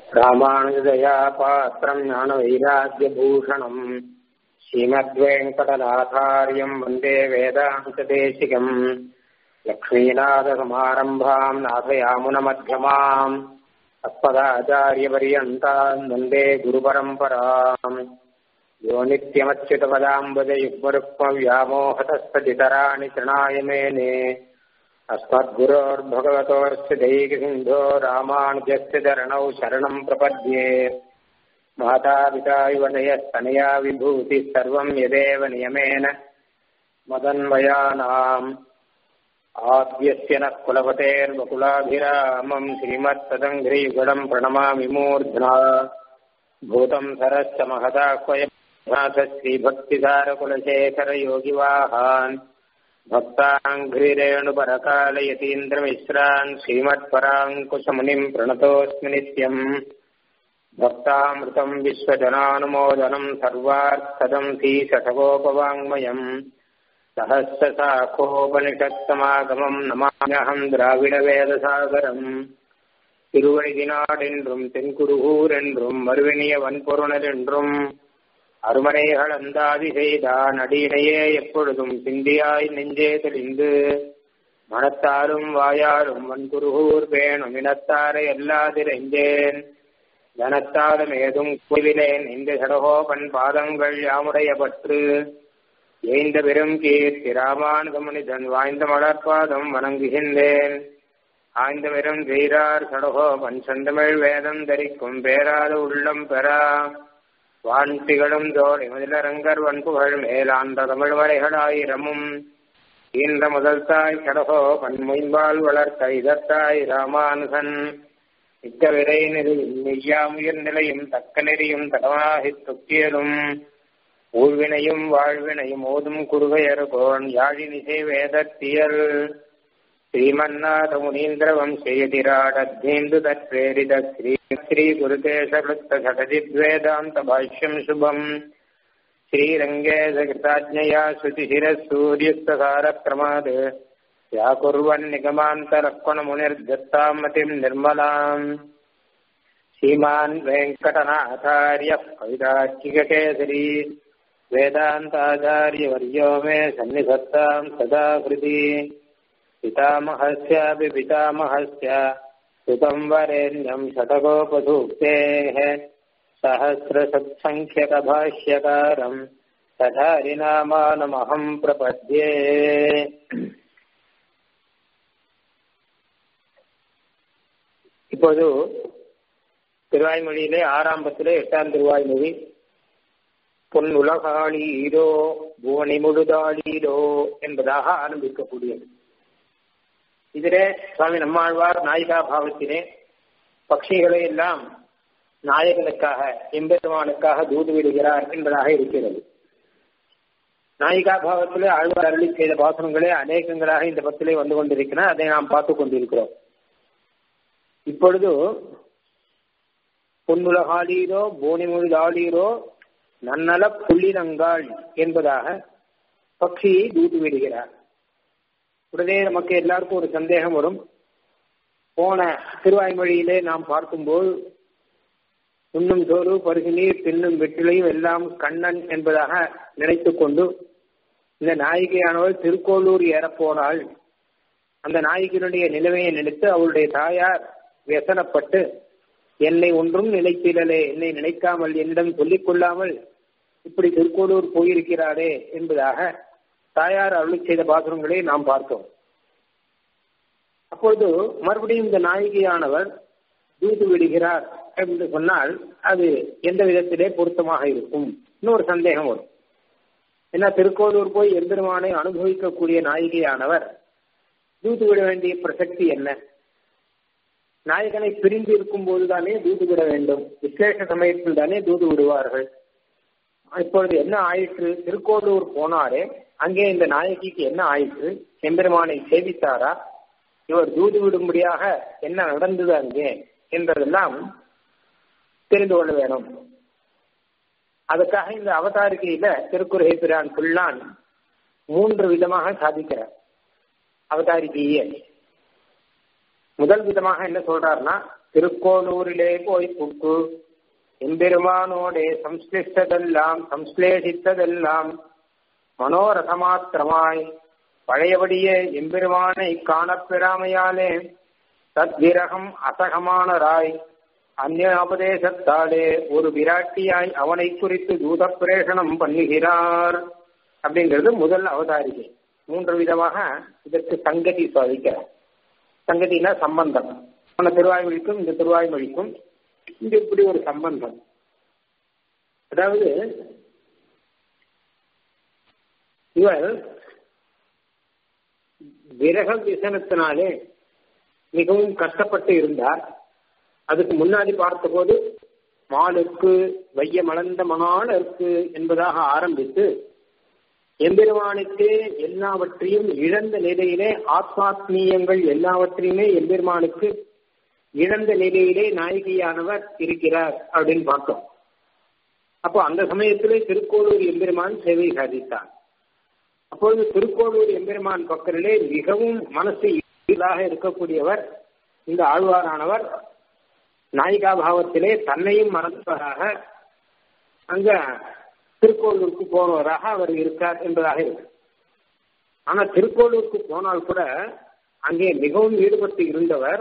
ராமானுஜதயா பாத்திரம் ஞானவைராக்கியபூஷணம் ஸ்ரீமத்வேங்கடநாதாரியம் வந்தே வேதாந்ததேசிகம் லக்ஷ்மீநாதசமாரம்பாம் நாதயாமுனமध्यமாம் அஸ்மதாச்சாரியபரியந்தாம் வந்தே குருபரம்பராம் யோ நித்யமच्युतपदाम्बुजयुग्मरुक्मव्यामोहतस्तदितराणि तृणाय मेने अस्मद्गुरोर्भगवतोऽस्य दैकसिन्धो रामानुजस्य चरणौ शरणम् प्रपद्ये मातापिता युवनयस्तनया विभूतिः सर्वम् यदेव नियमेन मदन्वयानाम् आद्यस्य नः कुलपतेर्वकुलाभिरामम् श्रीमत्तदङ्घ्रियुगलम् प्रणमामि मूर्ध्ना भूतम् सरश्च महदाह्वयनाथ श्रीभक्तिधारकुलशेखरयोगिवाहान् भक्ताङ्घ्रिरेणुपरकालयतीन्द्रमिश्रान् श्रीमत्पराङ्कुशमुनिम् प्रणतोऽस्मि नित्यम् भक्तामृतम् विश्वजनानुमोदनम् सर्वार्थदम् श्रीशतकोपवाङ्मयम् सहस्रशाखोपनिषत्समागमम् नमाम्यहम् द्राविडवेदसागरम् திருவழிதினாடென்றும் தென்குருகூரென்றும் மறுவினிய வன்பொருணரென்றும் அருமனைகள் அந்தாதி செய்தான் அடியினையே எப்பொழுதும் சிந்தியாய் நெஞ்சே தெளிந்து மனத்தாரும் வாயாரும் வன்குருகூர் பேணும் இனத்தாரை எல்லாதிரைந்தேன் தனத்தாலும் ஏதும் குவிலேன் இந்த சடகோபன் பாதங்கள் யாமுடைய பற்று ஏய்ந்த பெரும் கீர்த்தி ராமானுகமுனிதன் வாய்ந்த மலர்பாதம் வணங்குகின்றேன் ஆய்ந்த பெரும் வீரார் சடகோபன் செந்தமிழ் வேதம் தரிக்கும் பேராத உள்ளம் பெறா வான்திகளும் தோழி முதலரங்கர் வன்புகழ் மேலாந்த தமிழ் மறைகளாயிரமும் ஈன்ற முதல் தாய் சடகோ பன்மொயம்பால் வளர்த்த இதத்தாய் ராமானுகன் மிக்க விரை நிலையும் மெய்யாமுயர் நிலையும் தக்க நெறியும் தடவாகி துக்கியலும் ஊழ்வினையும் வாழ்வினையும் ஓதும் குறுகையர்கோன் யாழினிசை வேதத்தியல் श्रीमन्नाथ मुनीन्द्र वंशयतिराडद्धेन्दु तत्प्रेरित श्री श्रीगुरुकेशवृत्त षटजिद्वेदान्त भाष्यम् शुभम् श्रीरङ्गे सकृताज्ञया श्रुतिशिरः सूर्युक्तसारक्रमात् व्याकुर्वन्निगमान्तलक्ष्मणमुनिर्दत्ताम् मतिम् निर्मलाम् श्रीमान् वेङ्कटनाथार्यः कविताचिककेसरी वेदान्ताचार्यवर्यो मे सन्निधत्ताम् सदा हृदि पितामहस्यापि पितामहस्य सुतम् वरेण्यम् शतकोपसूक्तेः सहस्रसत्सङ्ख्यकभाष्यकारम् तथारिनामानमहम् प्रपद्ये இப்போது திருவாய்மொழியிலே ஆரம்பத்திலே எட்டாம் திருவாய்மொழி பொன் உலகாளீரோ புவனி முழுதாளீரோ என்பதாக ஆரம்பிக்கக்கூடியது இதிலே சுவாமி நம்மாழ்வார் நாயிகா பாவத்திலே பட்சிகளை எல்லாம் நாயகனுக்காக எம்பெருமானுக்காக தூது விடுகிறார் என்பதாக இருக்கிறது நாயிகா பாவத்திலே ஆழ்வார் அருளி செய்த பாசனங்களே அநேகங்களாக இந்த பத்திலே வந்து கொண்டிருக்கிறார் அதை நாம் பார்த்து கொண்டிருக்கிறோம் இப்பொழுது பொன்னுலகாளீரோ போனிமுழுதாளீரோ நன்னல புள்ளிரங்காள் என்பதாக பக்ஷியை தூது விடுகிறார் உடனே நமக்கு எல்லாருக்கும் ஒரு சந்தேகம் வரும் போன திருவாய்மொழியிலே நாம் பார்க்கும்போது உண்ணும் சோறு பருகு நீர் பின்னும் வெற்றிலையும் எல்லாம் கண்ணன் என்பதாக நினைத்து கொண்டு இந்த நாயிகையானவள் திருக்கோளூர் ஏறப்போனாள் அந்த நாயகியினுடைய நிலைமையை நினைத்து அவளுடைய தாயார் व्यசனப்பட்டு என்னை ஒன்றும் நினைத்திடலே என்னை நினைக்காமல் என்னிடம் சொல்லிக் கொள்ளாமல் இப்படி திருக்கோளூர் போயிருக்கிறாரே என்பதாக தாயார் அருளி செய்த பாசுரங்களை நாம் பார்த்தோம் அப்பொழுது மறுபடியும் இந்த நாயகியானவர் தூது விடுகிறார் என்று சொன்னால் அது எந்த விதத்திலே பொருத்தமாக இருக்கும் இன்னொரு சந்தேகம் வரும் ஏன்னா திருக்கோளூர் போய் எம்பெருமானை அனுபவிக்கக்கூடிய நாயகியானவர் தூது விட வேண்டிய பிரசக்தி என்ன நாயகனை பிரிந்து இருக்கும் போதுதானே தூது விட வேண்டும் விசேஷ சமயத்தில் தானே தூது விடுவார்கள் இப்பொழுது என்ன ஆயிற்று திருக்கோளூர் போனாரே அங்கே இந்த நாயகிக்கு என்ன ஆயிற்று எம்பெருமானை சேவித்தாரா இவர் தூது விடும்படியாக என்ன நடந்தது அங்கே என்பதெல்லாம் தெரிந்து கொள்ள வேணும் அதுக்காக இந்த அவதாரிகையில திருக்குறை பிரான் புல்லான் மூன்று விதமாக சாதிக்கிறார் அவதாரிகையே முதல் விதமாக என்ன சொல்றாருன்னா திருக்கோளூரிலே போய் புக்கு எம்பெருமானோடே சம்ஸ்லிஷ்டதெல்லாம் சம்ஸ்லேஷித்ததெல்லாம் மனோரசமாத்திரமாய் பழையபடியே எம்பெருமானை காணப்பெறாமையாலே தத்விரகம் அசகமானராய் அந்நியோபதேசத்தாலே ஒரு விராட்டியாய் அவனை குறித்து தூத பிரேஷனம் பண்ணுகிறார் அப்படிங்கிறது முதல் அவதாரிகை மூன்று விதமாக இதற்கு சங்கதி சாதிக்கிறார் சங்கதினா சம்பந்தம் அந்த திருவாய்மொழிக்கும் இந்த திருவாய்மொழிக்கும் இங்க இப்படி ஒரு சம்பந்தம் அதாவது இவர் விரக விசனத்தினாலே மிகவும் கஷ்டப்பட்டு இருந்தார் அதுக்கு முன்னாடி பார்த்தபோது மாலுக்கு வைய மலர்ந்த மணாளருக்கு என்பதாக ஆரம்பித்து எம்பெருமானுக்கு எல்லாவற்றையும் இழந்த நிலையிலே ஆத்மாத்மீயங்கள் எல்லாவற்றையுமே எம்பெருமானுக்கு இழந்த நிலையிலே நாயகியானவர் இருக்கிறார் அப்படின்னு பார்த்தோம் அப்போ அந்த சமயத்திலே திருக்கோளூர் எம்பெருமான் சேவை சாதித்தார் அப்பொழுது திருக்கோளூர் எம்பெருமான் பக்கத்திலே மிகவும் மனசு ஈடாக இருக்கக்கூடியவர் இந்த ஆழ்வாரானவர் நாயிகா பாவத்திலே தன்னையும் மறந்தவராக அங்க திருக்கோளூருக்கு போனவராக அவர் இருக்கார் என்பதாக இருக்கு ஆனா திருக்கோளூருக்கு போனால் கூட அங்கே மிகவும் ஈடுபட்டு இருந்தவர்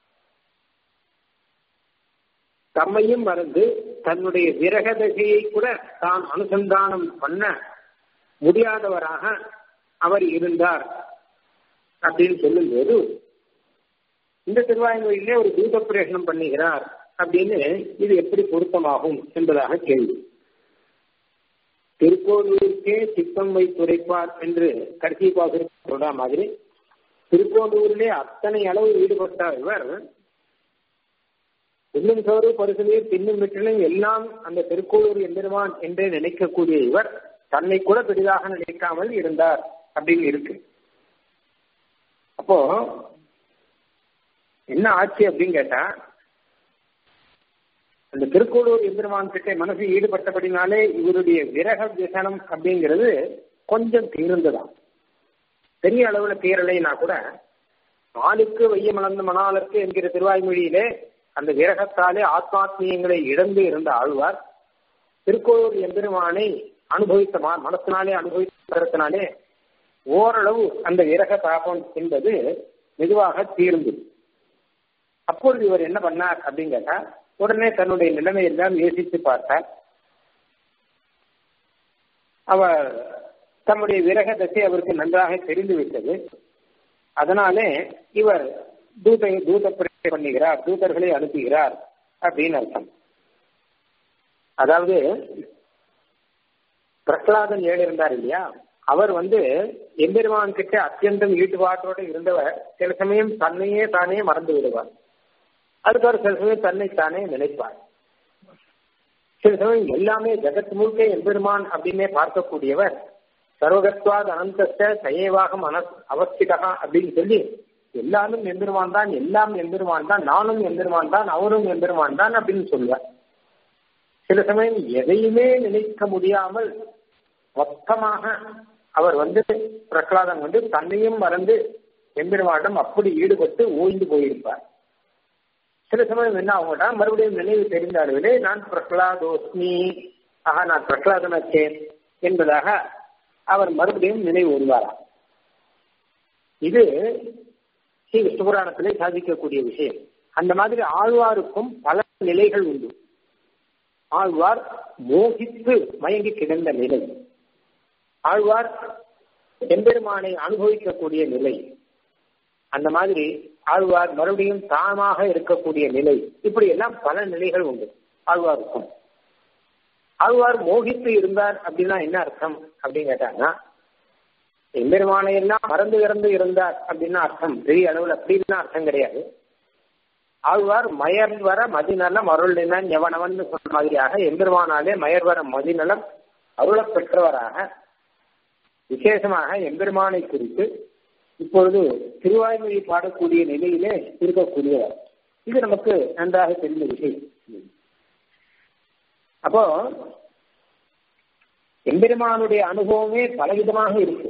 தம்மையும் மறந்து தன்னுடைய விரக தசையை கூட தான் அனுசந்தானம் பண்ண முடியாதவராக அவர் இருந்தார் அப்படின்னு சொல்லும்போது இந்த திருவாய்மொழியிலே ஒரு தூத பிரேஷனம் பண்ணுகிறார் அப்படின்னு இது எப்படி பொருத்தமாகும் என்பதாக கேள்வி திருக்கோளூருக்கே சித்தம் வைத்துரைப்பார் என்று கடைசி பாசுரம் சொல்ற மாதிரி திருக்கோளூரிலே அத்தனை அளவு ஈடுபட்ட இவர் இன்னும் சோறு பரிசுலையும் பின்னும் விட்டிலும் எல்லாம் அந்த திருக்கோளூர் எம்பெருமான் என்றே நினைக்கக்கூடிய இவர் தன்னை கூட பெரிதாக நினைக்காமல் இருந்தார் அப்படின்னு இருக்கு அப்போ என்ன ஆச்சு அப்படின்னு கேட்டா அந்த திருக்கோளூர் எம்பெருமான் கிட்ட மனசு ஈடுபட்டபடினாலே இவருடைய விரக விசனம் அப்படிங்கிறது கொஞ்சம் தீர்ந்ததாம் பெரிய அளவுல தீரலைனா கூட ஆளுக்கு வைய மலர்ந்த மணாளுக்கு என்கிற திருவாய்மொழியிலே அந்த விரகத்தாலே ஆத்மாத்மியங்களை இழந்து இருந்த ஆழ்வார் திருக்கோளூர் எம்பெருமானை அனுபவித்த மனத்தினாலே அனுபவித்தனாலே ஓரளவு அந்த விரக தாபம் என்பது மெதுவாக தீர்ந்தது அப்பொழுது இவர் என்ன பண்ணார் அப்படின்னு கேட்டா உடனே தன்னுடைய நிலைமை எல்லாம் யோசித்து பார்த்தார் அவர் தம்முடைய விரக தசை அவருக்கு நன்றாக தெரிந்து விட்டது அதனாலே இவர் தூத தூத பிரச்சனை பண்ணுகிறார் தூதர்களை அனுப்புகிறார் அப்படின்னு அர்த்தம் அதாவது பிரகலாதன் ஏழு இருந்தார் இல்லையா அவர் வந்து எம்பெருமான் கிட்ட அத்தியந்தம் ஈடுபாட்டோடு இருந்தவர் சில சமயம் தன்னையே தானே மறந்து விடுவார் அதுக்கு ஒரு சில சமயம் தன்னை தானே நினைப்பார் சில சமயம் எல்லாமே ஜெகத் முழுக்க எம்பெருமான் அப்படின்னே பார்க்கக்கூடியவர் சர்வகத்வாத் அனந்தஸ்த சயேவாகம் அன அவஸ்திதா அப்படின்னு சொல்லி எல்லாரும் எம்பெருமான் தான் எல்லாம் எம்பெருமான் தான் நானும் எம்பெருமான் தான் அவரும் எம்பெருமான் தான் அப்படின்னு சொல்லுவார் சில சமயம் எதையுமே நினைக்க முடியாமல் மொத்தமாக அவர் வந்து பிரகலாதன் வந்து தன்னையும் மறந்து எம்பெருமானிடம் அப்படி ஈடுபட்டு ஓய்ந்து போயிருப்பார் சில சமயம் என்ன அவங்கடா மறுபடியும் நினைவு தெரிந்த அளவிலே நான் பிரகலாதோஸ்மி ஆஹா நான் பிரகலாதனாச்சேன் என்பதாக அவர் மறுபடியும் நினைவு வருவாராம் இது ஸ்ரீ விஷ்ணு புராணத்திலே சாதிக்கக்கூடிய விஷயம் அந்த மாதிரி ஆழ்வாருக்கும் பல நிலைகள் உண்டு ஆழ்வார் மோகித்து மயங்கி கிடந்த நிலை ஆழ்வார் எம்பெருமானை அனுபவிக்கக்கூடிய நிலை அந்த மாதிரி ஆழ்வார் மறுபடியும் தாமாக இருக்கக்கூடிய நிலை இப்படி எல்லாம் பல நிலைகள் உண்டு ஆழ்வாருக்கும் ஆழ்வார் மோகித்து இருந்தார் அப்படின்னா என்ன அர்த்தம் அப்படின்னு கேட்டாங்கன்னா எம்பெருமானை எல்லாம் மறந்து இறந்து இருந்தார் அப்படின்னா அர்த்தம் பெரிய அளவில் அப்படின்னா அர்த்தம் கிடையாது ஆழ்வார் மயர் வர மதிநலம் அருளினன் எவனவன் சொன்ன மாதிரியாக எம்பெருமானாலே மயர் வர மதிநலம் அருளப் பெற்றவராக விசேஷமாக எம்பெருமானை குறித்து இப்பொழுது திருவாய்மொழி பாடக்கூடிய நிலையிலே இருக்கக்கூடியவர் இது நமக்கு நன்றாக தெரிந்த விஷயம் அப்போ எம்பெருமானுடைய அனுபவமே பலவிதமாக இருக்கு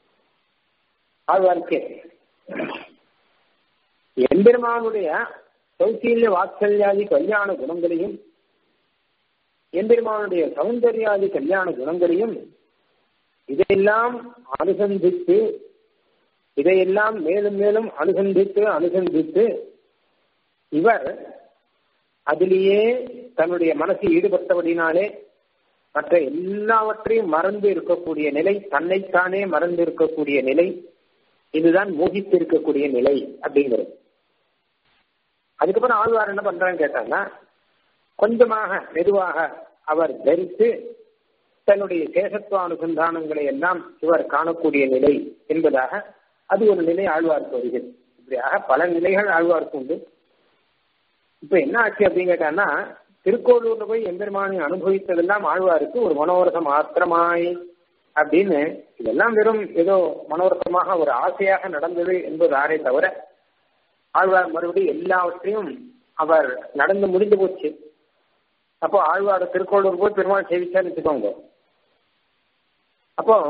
ஆழ்வார்க்கே எம்பெருமானுடைய சௌசீல்ய வாத்சல்யாதி கல்யாண குணங்களையும் எம்பெருமானுடைய சௌந்தர்யாதி கல்யாண குணங்களையும் இதையெல்லாம் அனுசந்தித்து இதையெல்லாம் மேலும் மேலும் அனுசந்தித்து அனுசந்தித்து இவர் அதிலேயே தன்னுடைய மனசு ஈடுபட்டபடினாலே மற்ற எல்லாவற்றையும் மறந்து இருக்கக்கூடிய நிலை தன்னைத்தானே மறந்து இருக்கக்கூடிய நிலை இதுதான் மோகித்து இருக்கக்கூடிய நிலை அப்படிங்கிறது அதுக்கப்புறம் ஆழ்வார் என்ன பண்றான்னு கேட்டாங்கன்னா கொஞ்சமாக மெதுவாக அவர் தரித்து தன்னுடைய சேஷத்துவ அனுசந்தானங்களை எல்லாம் இவர் காணக்கூடிய நிலை என்பதாக அது ஒரு நிலை ஆழ்வார்க்கு வருகிறது இப்படியாக பல நிலைகள் ஆழ்வார்க்கு உண்டு இப்ப என்ன ஆச்சு அப்படின்னு கேட்டான்னா திருக்கோளூர்ல போய் எம்பெருமானை அனுபவித்ததெல்லாம் ஆழ்வாருக்கு ஒரு மனோரசம் மாத்திரமாய் அப்படின்னு இதெல்லாம் வெறும் ஏதோ மனோரசமாக ஒரு ஆசையாக நடந்தது என்பது ஆரே தவிர ஆழ்வார் மறுபடியும் எல்லாவற்றையும் அவர் நடந்து முடிந்து போச்சு அப்போ ஆழ்வார் திருக்கோளூர் போய் பெருமாள் சேவிச்சான்னு வச்சுக்கோங்க அப்போ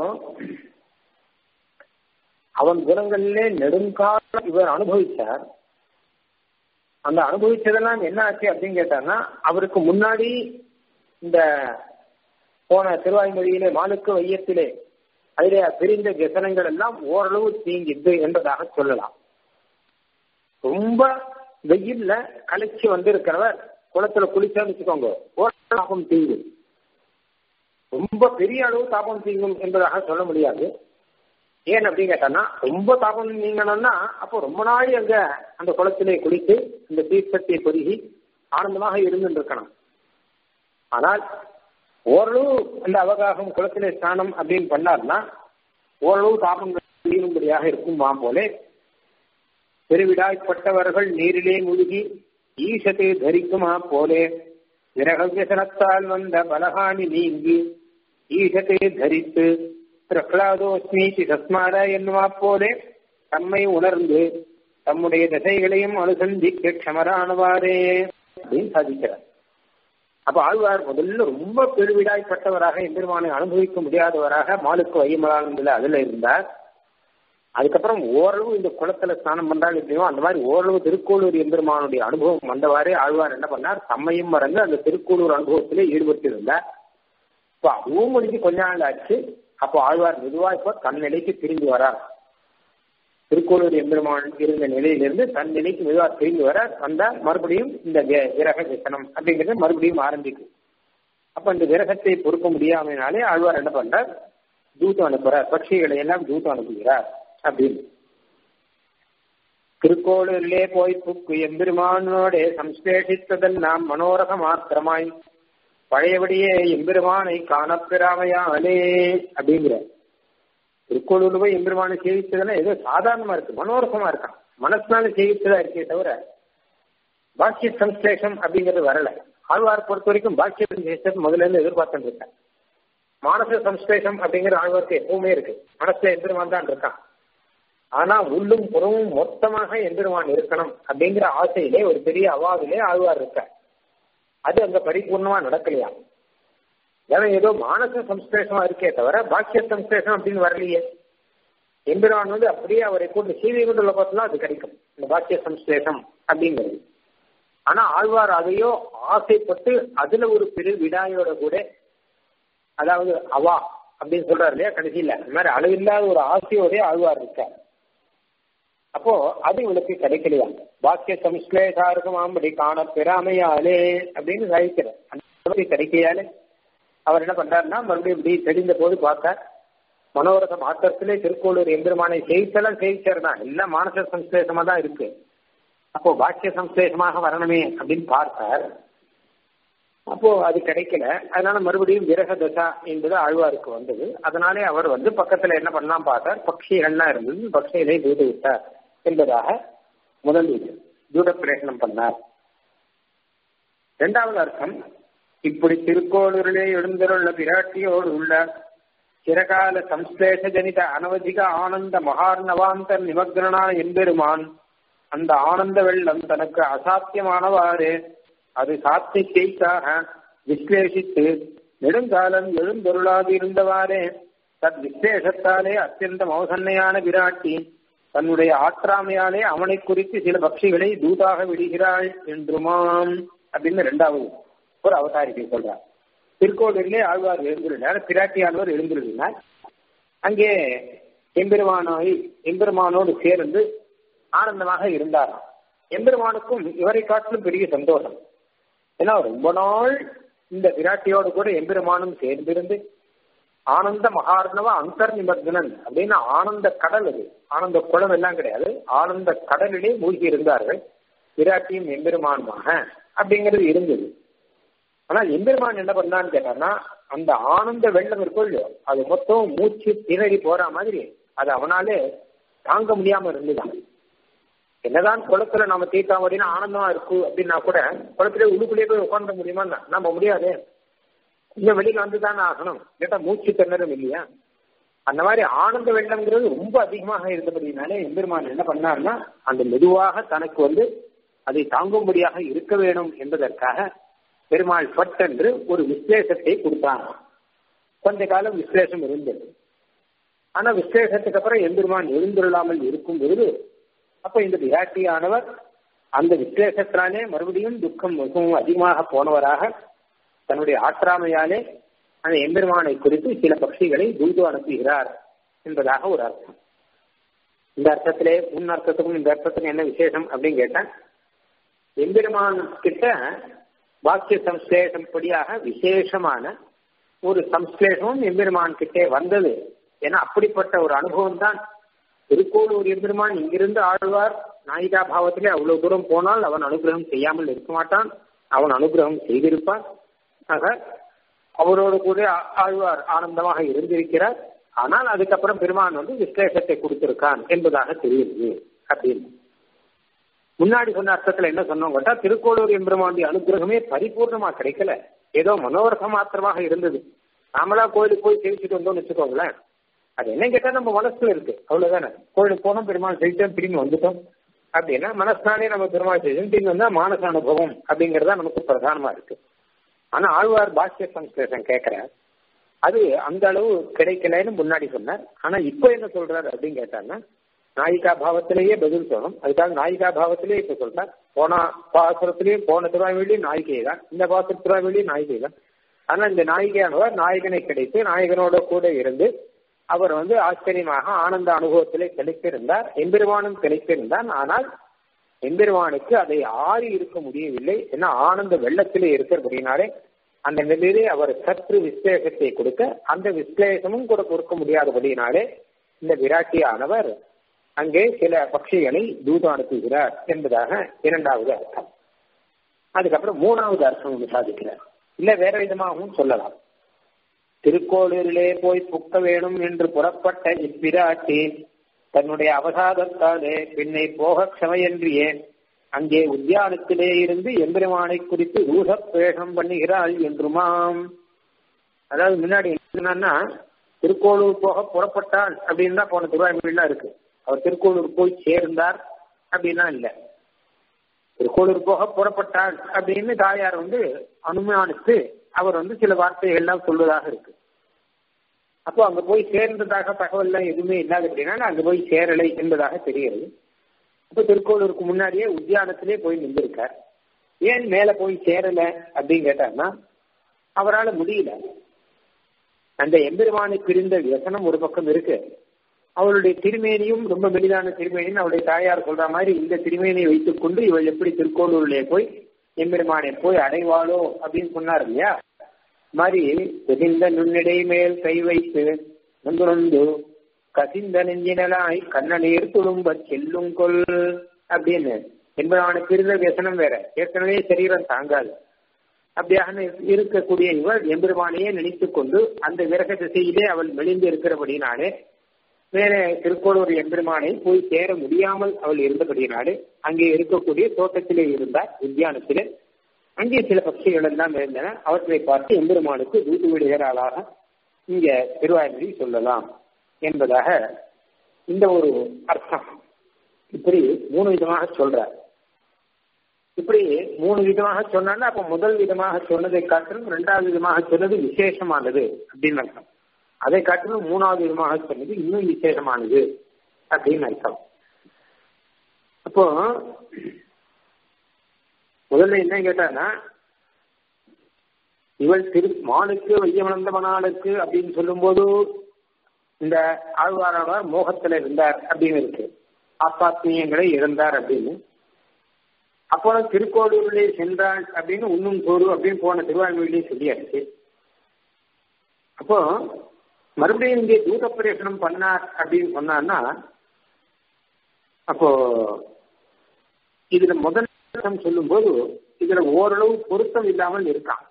அவன் குணங்களிலே நெடுங்காலம் இவர் அனுபவிச்சார் அந்த அனுபவிச்சதெல்லாம் என்ன ஆச்சு அப்படின்னு கேட்டார்னா அவருக்கு முன்னாடி இந்த போன திருவாய்மொழியிலே மாலுக்கு வையத்திலே அதிலே பிரிந்த விசனங்கள் எல்லாம் ஓரளவு தீங்கிது என்பதாக சொல்லலாம் ரொம்ப வெயில்ல கலைச்சு வந்திருக்கிறவர் குளத்துல குளிச்சான்னு வச்சுக்கோங்க ஓரளவு தாபம் தீங்கும் ரொம்ப பெரிய அளவு தாபம் தீங்கும் என்பதாக சொல்ல முடியாது ஏன் அப்படின்னு கேட்டான்னா ரொம்ப தாபம் நீங்கணும்னா அப்போ ரொம்ப நாள் அங்க அந்த குளத்திலே குளித்து அந்த தீர்த்தத்தை பொருகி ஆனந்தமாக இருந்துட்டு இருக்கணும் ஆனால் ஓரளவு அந்த அவகாசம் குளத்திலே ஸ்நானம் அப்படின்னு பண்ணார்னா ஓரளவு தாபம் தீரும்படியாக இருக்குமா போலே பெருவிடாய்ப்பட்டவர்கள் நீரிலே மூழ்கி ஈசத்தை தரிக்குமா போலே விரக வியசனத்தால் வந்த பலகாணி நீங்கி ஈசத்தை தரித்து பிரகலாதோஸ்மீதி சஸ்மார என்னுமா போலே தம்மை உணர்ந்து தம்முடைய தசைகளையும் அனுசந்திக்க க்ஷமரானவாரே அப்படின்னு சாதிக்கிறார் அப்ப ஆழ்வார் முதல்ல ரொம்ப பெருவிடாய்ப்பட்டவராக எம்பெருமானை அனுபவிக்க முடியாதவராக மாலுக்கு வையமலானதுல அதுல இருந்தார் அதுக்கப்புறம் ஓரளவு இந்த குளத்துல ஸ்நானம் பண்றாங்க எப்படியோ அந்த மாதிரி ஓரளவு திருக்கோளூர் எம்பெருமானுடைய அனுபவம் வந்தவாறே ஆழ்வார் என்ன பண்ணார் தம்மையும் மறந்து அந்த திருக்கோளூர் அனுபவத்திலே ஈடுபட்டு இருந்தார் இப்போ அதுவும் முடிஞ்சு கொஞ்ச நாள் ஆச்சு அப்போ ஆழ்வார் மெதுவா இப்போ தன் நிலைக்கு திரும்பி வரார் திருக்கோளூர் எம்பெருமான் இருந்த நிலையிலிருந்து தன் நிலைக்கு மெதுவா திரும்பி வர வந்தா மறுபடியும் இந்த விரக விசனம் அப்படிங்கிறது மறுபடியும் ஆரம்பிக்கும் அப்ப இந்த விரகத்தை பொறுக்க முடியாமனாலே ஆழ்வார் என்ன பண்றார் தூத்தம் அனுப்புறார் பட்சிகளை எல்லாம் தூத்தம் அனுப்புகிறார் அப்படின்னு திருக்கோளூரிலே போய் புக்கு எம்பெருமானோட சம்ஸ்லேஷித்ததெல்லாம் மனோரக மாத்திரமாய் பழையபடியே எம்பெருமானை காணப்பெறாமையாலே அப்படிங்கிற திருக்கோளூர்ல போய் எம்பெருமானை சேவித்ததெல்லாம் ஏதோ சாதாரணமா இருக்கு மனோரகமா இருக்கான் மனசுனால சேவித்ததா இருக்கே தவிர பாக்கிய சம்ஸ்லேஷம் அப்படிங்கிறது வரல ஆழ்வார் பொறுத்த வரைக்கும் பாக்கிய சம்ஸ்லேஷம் முதல்ல இருந்து எதிர்பார்த்துட்டு இருக்கேன் மானச சம்ஸ்லேஷம் அப்படிங்கிற ஆழ்வார்க்கு எப்பவுமே இருக்கு மனசுல எம்பெருமான் தான் இருக்கான் ஆனா உள்ளும் புறமும் மொத்தமாக எம்பெருமான் இருக்கணும் அப்படிங்கிற ஆசையிலே ஒரு பெரிய அவாவிலே ஆழ்வார் இருக்கார் அது அங்க பரிபூர்ணமா நடக்கலையா ஏன்னா ஏதோ மானச சம்ஸ்லேஷமா இருக்கே தவிர பாக்கிய சம்ஸ்லேஷம் அப்படின்னு வரலையே எம்பெருமான் வந்து அப்படியே அவரை கூட்டு சீவி கொண்டு லோகத்துல அது கிடைக்கும் இந்த பாக்கிய சம்ஸ்லேஷம் அப்படிங்கிறது ஆனா ஆழ்வார் அதையோ ஆசைப்பட்டு அதுல ஒரு பெரு விடாயோட கூட அதாவது அவா அப்படின்னு சொல்றாரு இல்லையா கடைசியில இந்த மாதிரி அளவில்லாத ஒரு ஆசையோட ஆழ்வார் இருக்கார் அப்போ அது இவளுக்கு கிடைக்கலையாங்க பாக்கிய சம்ஸ்லேஷா இருக்குமாம்படி காண பெறாமையாலே அப்படின்னு சாதிக்கிற அந்த கிடைக்கையாலே அவர் என்ன பண்றாருன்னா மறுபடியும் இப்படி தெரிந்த போது பார்த்தார் மனோரத மாத்திரத்திலே திருக்கோளூர் எம்பெருமானை செய்தெல்லாம் செய்திச்சார் தான் எல்லாம் மானச சம்ஸ்லேஷமா தான் இருக்கு அப்போ பாக்கிய சம்ஸ்லேஷமாக வரணுமே அப்படின்னு பார்த்தார் அப்போ அது கிடைக்கல அதனால மறுபடியும் விரக தசா என்பது ஆழ்வாருக்கு வந்தது அதனாலே அவர் வந்து பக்கத்துல என்ன பண்ணலாம் பார்த்தார் பக்ஷிகள்லாம் இருந்தது பக்ஷிகளை தூது விட்டார் என்பதாக முதல் தூட பிரயத்னம் பண்ணார் இரண்டாவது அர்த்தம் இப்படி திருக்கோளூரிலே எழுந்தருள்ள பிராட்டியோடு உள்ள சிறகால சம்ஸ்லேஷ ஜனித அனவதிக ஆனந்த மகார்ணவாந்தர் நிமக்னான எம்பெருமான் அந்த ஆனந்த வெள்ளம் தனக்கு அசாத்தியமானவாறு அது சாத்தியத்தைக்காக விஸ்லேஷித்து நெடுங்காலம் எழுந்தொருளாக இருந்தவாறே தத் விசேஷத்தாலே அத்தியந்த மௌசன்னையான விராட்டி தன்னுடைய ஆற்றாமையாலே அவனை குறித்து சில பக்ஷிகளை தூதாக விடுகிறாள் என்றுமாம் அப்படின்னு ரெண்டாவது ஒரு அவதாரிக்கை சொல்றார் திருக்கோவிலே ஆழ்வார் எழுந்துள்ளார் பிராட்டியானவர் எழுந்துள்ளார் அங்கே எம்பெருமானோய் எம்பெருமானோடு சேர்ந்து ஆனந்தமாக இருந்தாராம் எம்பெருமானுக்கும் இவரை காட்டிலும் பெரிய சந்தோஷம் ஏன்னா ரொம்ப நாள் இந்த விராட்டியோடு கூட எம்பெருமானும் சேர்ந்திருந்து ஆனந்த மகார்ணவ அந்தர் நிமர்தனன் அப்படின்னு ஆனந்த கடல் அது ஆனந்த குளம் எல்லாம் கிடையாது ஆனந்த கடலிலே மூழ்கி இருந்தார்கள் விராட்டியும் எம்பெருமானுமாக அப்படிங்கிறது இருந்தது ஆனா எம்பெருமான் என்ன பண்ணான்னு கேட்டான்னா அந்த ஆனந்த வெள்ளம் இருக்கும் இல்லையோ அது மொத்தம் மூச்சு திணறி போற மாதிரி அது அவனாலே தாங்க முடியாம இருந்துதான் என்னதான் குளத்துல நம்ம தீர்த்தம் அப்படின்னா ஆனந்தமா இருக்கு அப்படின்னா கூட குளத்திலே உள்ளுக்குள்ளேயே போய் உட்காந்துட முடியுமா நம்ம முடியாது கொஞ்சம் வெளியில வந்து தானே ஆகணும் கேட்டா மூச்சு திணறும் இல்லையா அந்த மாதிரி ஆனந்த வெள்ளம்ங்கிறது ரொம்ப அதிகமாக இருந்தபடினாலே எம்பெருமான் என்ன பண்ணார்னா அந்த மெதுவாக தனக்கு வந்து அதை தாங்கும்படியாக இருக்க வேணும் என்பதற்காக பெருமாள் பட் என்று ஒரு விசேஷத்தை கொடுத்தாங்க கொஞ்ச காலம் விசேஷம் இருந்தது ஆனா விசேஷத்துக்கு அப்புறம் எம்பெருமான் எழுந்துள்ளாமல் இருக்கும் பொழுது அப்ப இந்த விராட்டியானவர் அந்த விசேஷத்தினாலே மறுபடியும் துக்கம் மிகவும் அதிகமாக போனவராக தன்னுடைய ஆற்றாமையாலே அந்த எம்பெருமானை குறித்து சில பட்சிகளை தூது அனுப்புகிறார் என்பதாக ஒரு அர்த்தம் இந்த அர்த்தத்திலே முன் அர்த்தத்துக்கும் இந்த அர்த்தத்துக்கும் என்ன விசேஷம் அப்படின்னு கேட்டா எம்பெருமான் கிட்ட வாக்கிய சம்ஸ்லேஷம் படியாக விசேஷமான ஒரு சம்ஸ்லேஷமும் எம்பெருமான் கிட்டே வந்தது ஏன்னா அப்படிப்பட்ட ஒரு அனுபவம் தான் திருக்கோளூர் எம்பெருமான் இங்கிருந்து ஆழ்வார் நாயிகா பாவத்திலே அவ்வளவு தூரம் போனால் அவன் அனுகிரகம் செய்யாமல் இருக்க மாட்டான் அவன் அனுகிரகம் செய்திருப்பான் ஆக அவரோடு கூட ஆழ்வார் ஆனந்தமாக இருந்திருக்கிறார் ஆனால் அதுக்கப்புறம் பெருமான் வந்து விசேஷத்தை கொடுத்திருக்கான் என்பதாக தெரியுது அப்படின்னு முன்னாடி சொன்ன அர்த்தத்துல என்ன சொன்னோம் கேட்டா திருக்கோளூர் எம்பெருமானுடைய அனுகிரகமே பரிபூர்ணமா கிடைக்கல ஏதோ மனோரகம் மாத்திரமாக இருந்தது நாமளா கோயிலுக்கு போய் சேவிச்சுட்டு வந்தோம்னு வச்சுக்கோங்களேன் அது என்ன கேட்டா நம்ம மனசுல இருக்கு அவ்வளவுதானே கோயிலுக்கு போனோம் பெருமாள் செலுத்தோம் திரும்பி வந்துட்டோம் அப்படின்னா மனசாலே நம்ம பெருமாள் செலுத்தோம் திரும்பி வந்தா மானச அனுபவம் அப்படிங்கறதா நமக்கு பிரதானமா இருக்கு ஆனா ஆழ்வார் பாஷ்ய சம்ஸ்கிருதம் கேட்கிற அது அந்த அளவு கிடைக்கலன்னு முன்னாடி சொன்னார் ஆனா இப்போ என்ன சொல்றாரு அப்படின்னு கேட்டாங்கன்னா நாயிகா பாவத்திலேயே பதில் சொல்லணும் அதுக்காக நாயிகா பாவத்திலேயே இப்ப சொல்றார் போன பாசுரத்திலேயும் போன திருவாய்மொழியும் நாயிகை தான் இந்த பாசுர திருவாய்மொழியும் நாயிகை தான் ஆனா இந்த நாயிகையானவர் நாயகனை கிடைத்து நாயகனோட கூட இருந்து அவர் வந்து ஆச்சரியமாக ஆனந்த அனுபவத்திலே கிடைத்திருந்தார் எம்பெருமானும் கிடைத்திருந்தார் ஆனால் எம்பெருமானுக்கு அதை ஆறி இருக்க முடியவில்லை ஏன்னா ஆனந்த வெள்ளத்திலே இருக்கிறபடினாலே அந்த நிலையிலே அவர் சற்று விசேஷத்தை கொடுக்க அந்த விசேஷமும் கூட கொடுக்க முடியாதபடினாலே இந்த விராட்டியானவர் அங்கே சில பட்சிகளை தூது அனுப்புகிறார் என்பதாக இரண்டாவது அர்த்தம் அதுக்கப்புறம் மூணாவது அர்த்தம் ஒன்று சாதிக்கிறார் இல்ல வேற விதமாகவும் சொல்லலாம் திருக்கோளூரிலே போய் புக்க வேணும் என்று புறப்பட்ட இப்பிராட்டி தன்னுடைய அவசாதத்தாலே பின்னை போக க்ஷமையன்றியே அங்கே உத்தியானத்திலே இருந்து எம்பெருமானை குறித்து ரூசப்பேஷம் பண்ணுகிறாள் என்றுமாம் அதாவது முன்னாடி என்னன்னா திருக்கோளூர் போக புறப்பட்டாள் அப்படின்னு தான் போன திருவாய்மொழிலாம் இருக்கு அவர் திருக்கோளூர் போய் சேர்ந்தார் அப்படின்னா இல்ல திருக்கோளூர் போக புறப்பட்டாள் அப்படின்னு தாயார் வந்து அனுமானித்து அவர் வந்து சில வார்த்தைகள் எல்லாம் சொல்வதாக இருக்கு அப்போ அங்க போய் சேர்ந்ததாக தகவல் எல்லாம் எதுவுமே இல்லாத அப்படின்னா அங்க போய் சேரலை என்பதாக தெரிகிறது அப்ப திருக்கோளூருக்கு முன்னாடியே உத்தியானத்திலே போய் நின்றிருக்கார் ஏன் மேல போய் சேரல அப்படின்னு கேட்டார்னா அவரால் முடியல அந்த எம்பெருமானை பிரிந்த வியசனம் ஒரு பக்கம் இருக்கு அவளுடைய திருமேனியும் ரொம்ப மெலிதான திருமேனின்னு அவளுடைய தாயார் சொல்ற மாதிரி இந்த திருமேனியை வைத்துக் கொண்டு இவள் எப்படி திருக்கோளூரிலே போய் எம்பெருமானை போய் அடைவாளோ அப்படின்னு சொன்னார் இல்லையா மாதிரி தெரிந்த நுண்ணிடை மேல் கை வைத்து நொந்து கசிந்த நெஞ்சினலாய் கண்ணநீர் துளும்ப செல்லும் கொல் அப்படின்னு என்பதான பிரிந்த வியசனம் வேற ஏற்கனவே சரீரம் தாங்காது அப்படியாக இருக்கக்கூடிய இவள் எம்பெருமானையே நினைத்துக் கொண்டு அந்த விரக திசையிலே அவள் மெலிந்து இருக்கிறபடினாலே வேற திருக்கோளூர் எம்பெருமானை போய் சேர முடியாமல் அவள் இருந்தபடினாலே அங்கே இருக்கக்கூடிய தோட்டத்திலே இருந்தார் உத்தியானத்திலே அங்கே சில பட்சிகள் எல்லாம் இருந்தன அவற்றை பார்த்து எம்பெருமானுக்கு தூது விடுகிறாளாக இங்க திருவாய்மொழி சொல்லலாம் என்பதாக இந்த ஒரு அர்த்தம் இப்படி மூணு விதமாக சொல்றார் இப்படி மூணு விதமாக சொன்னா அப்ப முதல் விதமாக சொன்னதை காட்டிலும் இரண்டாவது விதமாக சொன்னது விசேஷமானது அப்படின்னு அர்த்தம் அதை காட்டிலும் மூணாவது விதமாக சொன்னது இன்னும் விசேஷமானது அப்படின்னு அர்த்தம் அப்போ முதல்ல என்ன கேட்டான்னா இவள் திரு மானுக்கு வையமளந்த மணாளுக்கு அப்படின்னு சொல்லும்போது இந்த ஆழ்வாரானவர் மோகத்துல இருந்தார் அப்படின்னு இருக்கு ஆத்மாத்மியங்களை இழந்தார் அப்படின்னு அப்போ திருக்கோளூரிலே சென்றாள் அப்படின்னு உண்ணும் சோறு அப்படின்னு போன திருவாய்மொழியிலே சொல்லியாச்சு அப்போ மறுபடியும் இங்கே தூத பிரேஷனம் பண்ணார் அப்படின்னு சொன்னார்னா அப்போ இதுல முதல் சொல்லும் போது இதுல ஓரளவு பொருத்தம் இல்லாமல் இருக்கான்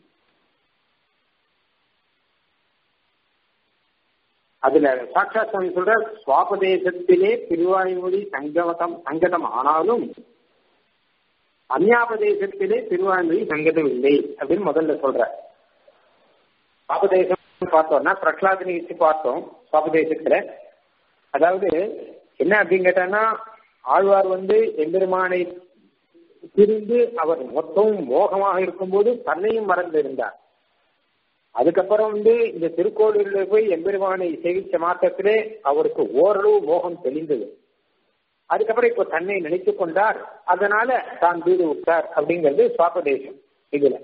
அதுல சாட்சா சுவாமி சொல்ற சுவாபதேசத்திலே திருவாய்மொழி சங்கமதம் சங்கதம் ஆனாலும் அந்யாபதேசத்திலே திருவாய்மொழி சங்கதம் இல்லை அப்படின்னு முதல்ல சொல்ற சுவாபதேசம் பார்த்தோம்னா பிரகலாதனை வச்சு பார்த்தோம் சுவாபதேசத்துல அதாவது என்ன அப்படின்னு கேட்டான்னா ஆழ்வார் வந்து எம்பெருமானை பிரிந்து அவர் மொத்தமும் மோகமாக இருக்கும்போது தன்னையும் மறந்து இருந்தார் அதுக்கப்புறம் வந்து இந்த திருக்கோவிலில் போய் எம்பெருமானை சேவிச்ச மாத்திரத்திலே அவருக்கு ஓரளவு மோகம் தெளிந்தது அதுக்கப்புறம் இப்போ தன்னை நினைத்து கொண்டார் அதனால தான் வீடு விட்டார் அப்படிங்கிறது சுவாபதேசம் இதுல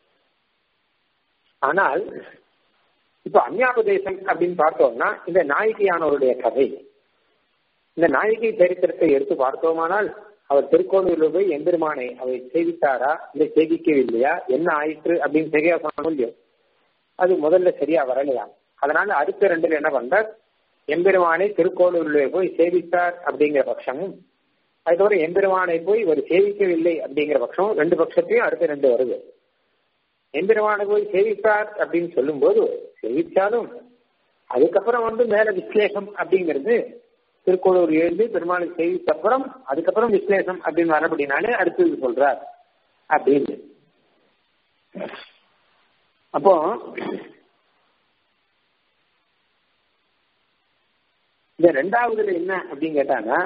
ஆனால் இப்ப அந்யாபதேசம் அப்படின்னு பார்த்தோம்னா இந்த நாயகியானவருடைய கதை இந்த நாயகி சரித்திரத்தை எடுத்து பார்த்தோமானால் அவர் திருக்கோவிலில் போய் எம்பெருமானை அவை சேவித்தாரா இல்லை சேவிக்கவில்லையா என்ன ஆயிற்று அப்படின்னு சரியா சொன்ன முடியும் அது முதல்ல சரியா வரலையா அதனால அடுத்த ரெண்டுல என்ன பண்றார் எம்பெருமானை திருக்கோளூரில் போய் சேவித்தார் அப்படிங்கிற பட்சமும் அதுக்கப்புறம் எம்பெருமானை போய் இவர் சேவிக்கவில்லை அப்படிங்கிற பட்சமும் ரெண்டு பட்சத்தையும் அடுத்த ரெண்டு வருது எம்பெருமானை போய் சேவித்தார் அப்படின்னு சொல்லும்போது சேவித்தாலும் அதுக்கப்புறம் வந்து மேல விஸ்லேஷம் அப்படிங்கிறது திருக்கோளூர் எழுந்து பெருமாளை சேவித்த அப்புறம் அதுக்கப்புறம் விஸ்லேஷம் அப்படின்னு வரப்படினாலே அடுத்தது சொல்றார் அப்படின்னு அப்போ இந்த ரெண்டாவதுல என்ன அப்படின்னு கேட்டாங்கன்னா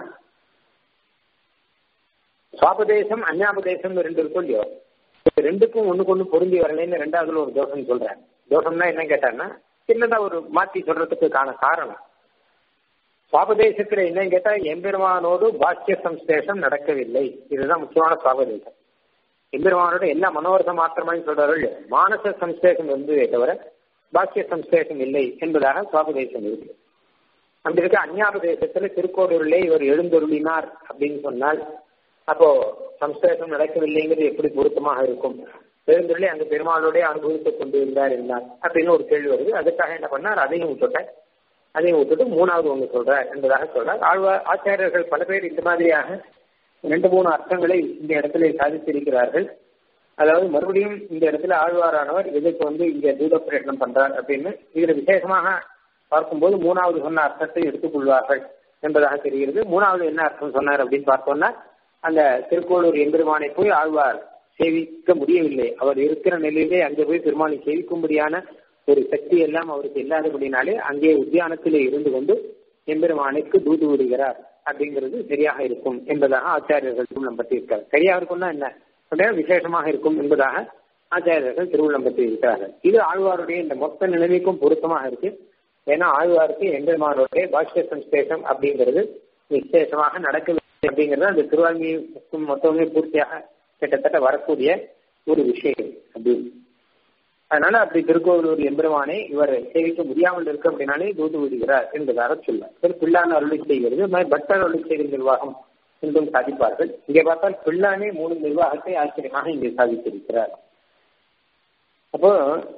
சுவாபதேசம் அந்யாபதேசம் ரெண்டு இருக்கும் இல்லையோ ரெண்டுக்கும் ஒண்ணுக்கு ஒண்ணு பொருந்தி வரலன்னு ரெண்டாவதுல ஒரு தோஷம் சொல்றேன் தோஷம்னா என்ன கேட்டான்னா சின்னதா ஒரு மாத்தி சொல்றதுக்கான காரணம் சுவாபதேசத்துல என்னன்னு கேட்டா எம்பெருமானோடு பாக்கிய சம்சேஷம் நடக்கவில்லை இதுதான் முக்கியமான சுவாபதேசம் எம்பெருமானோட எல்லா மனோரத மாத்திரமாயும் சொல்றாரு மானச சம்சேஷம் இருந்ததே தவிர பாக்கிய சம்சேஷம் இல்லை என்பதாக சுவாபதேசம் இருக்கு அப்படி இருக்க அந்யாபதேசத்துல திருக்கோடூரிலே இவர் எழுந்தொருளினார் அப்படின்னு சொன்னால் அப்போ சம்சேஷம் நடக்கவில்லைங்கிறது எப்படி பொருத்தமாக இருக்கும் எழுந்தொருளி அங்கு பெருமாளோட அனுபவித்துக் கொண்டு இருந்தார் என்றார் அப்படின்னு ஒரு கேள்வி வருது அதுக்காக என்ன பண்ணார் அதையும் விட்டுட்டேன் அதையும் விட்டுட்டு மூணாவது ஒன்று சொல்றார் என்பதாக சொல்றார் ஆழ்வார் ஆச்சாரியர்கள் பல பேர் இந்த மாதிரியாக ரெண்டு மூணு அர்த்தங்களை இந்த இடத்துல சாதித்திருக்கிறார்கள் அதாவது மறுபடியும் இந்த இடத்துல ஆழ்வாரானவர் எதுக்கு வந்து இங்க தூத பிரயத்னம் பண்றார் அப்படின்னு இதுல விசேஷமாக பார்க்கும்போது மூணாவது சொன்ன அர்த்தத்தை எடுத்துக்கொள்வார்கள் என்பதாக தெரிகிறது மூணாவது என்ன அர்த்தம் சொன்னார் அப்படின்னு பார்த்தோம்னா அந்த திருக்கோளூர் எம்பெருமானை போய் ஆழ்வார் சேவிக்க முடியவில்லை அவர் இருக்கிற நிலையிலே அங்கே போய் பெருமானை சேவிக்கும்படியான ஒரு சக்தி எல்லாம் அவருக்கு இல்லாதபடினாலே அங்கே உத்தியானத்திலே இருந்து கொண்டு எம்பெருமானுக்கு தூது விடுகிறார் அப்படிங்கிறது சரியாக இருக்கும் என்பதாக ஆச்சாரியர்கள் திருவுள்ளம் பற்றி இருக்கார் சரியா இருக்கும்னா என்ன அப்படின்னா விசேஷமாக இருக்கும் என்பதாக ஆச்சாரியர்கள் திருவுள்ளம் பற்றி இருக்கிறார்கள் இது ஆழ்வாருடைய இந்த மொத்த நிலைமைக்கும் பொருத்தமாக இருக்கு ஏன்னா ஆழ்வாருக்கு எம்பெருமானுடைய பாஷ்ய சம்ஸ்தேஷம் அப்படிங்கிறது விசேஷமாக நடக்கவில்லை அப்படிங்கிறது அந்த திருவாங்கி மொத்தமே பூர்த்தியாக கிட்டத்தட்ட வரக்கூடிய ஒரு விஷயம் அப்படின்னு அதனால அப்படி திருக்கோவிலூர் எம்பெருமானை இவர் சேவிக்க முடியாமல் இருக்க அப்படின்னாலே தூது விடுகிறார் என்பதாக சொல்ல பிள்ளான அருளி செய்கிறது பட்டர் அருளி செய்கிற நிர்வாகம் என்றும் சாதிப்பார்கள் இங்கே பார்த்தால் பிள்ளானே மூணு நிர்வாகத்தை ஆச்சரியமாக இங்கே சாதித்திருக்கிறார் அப்போ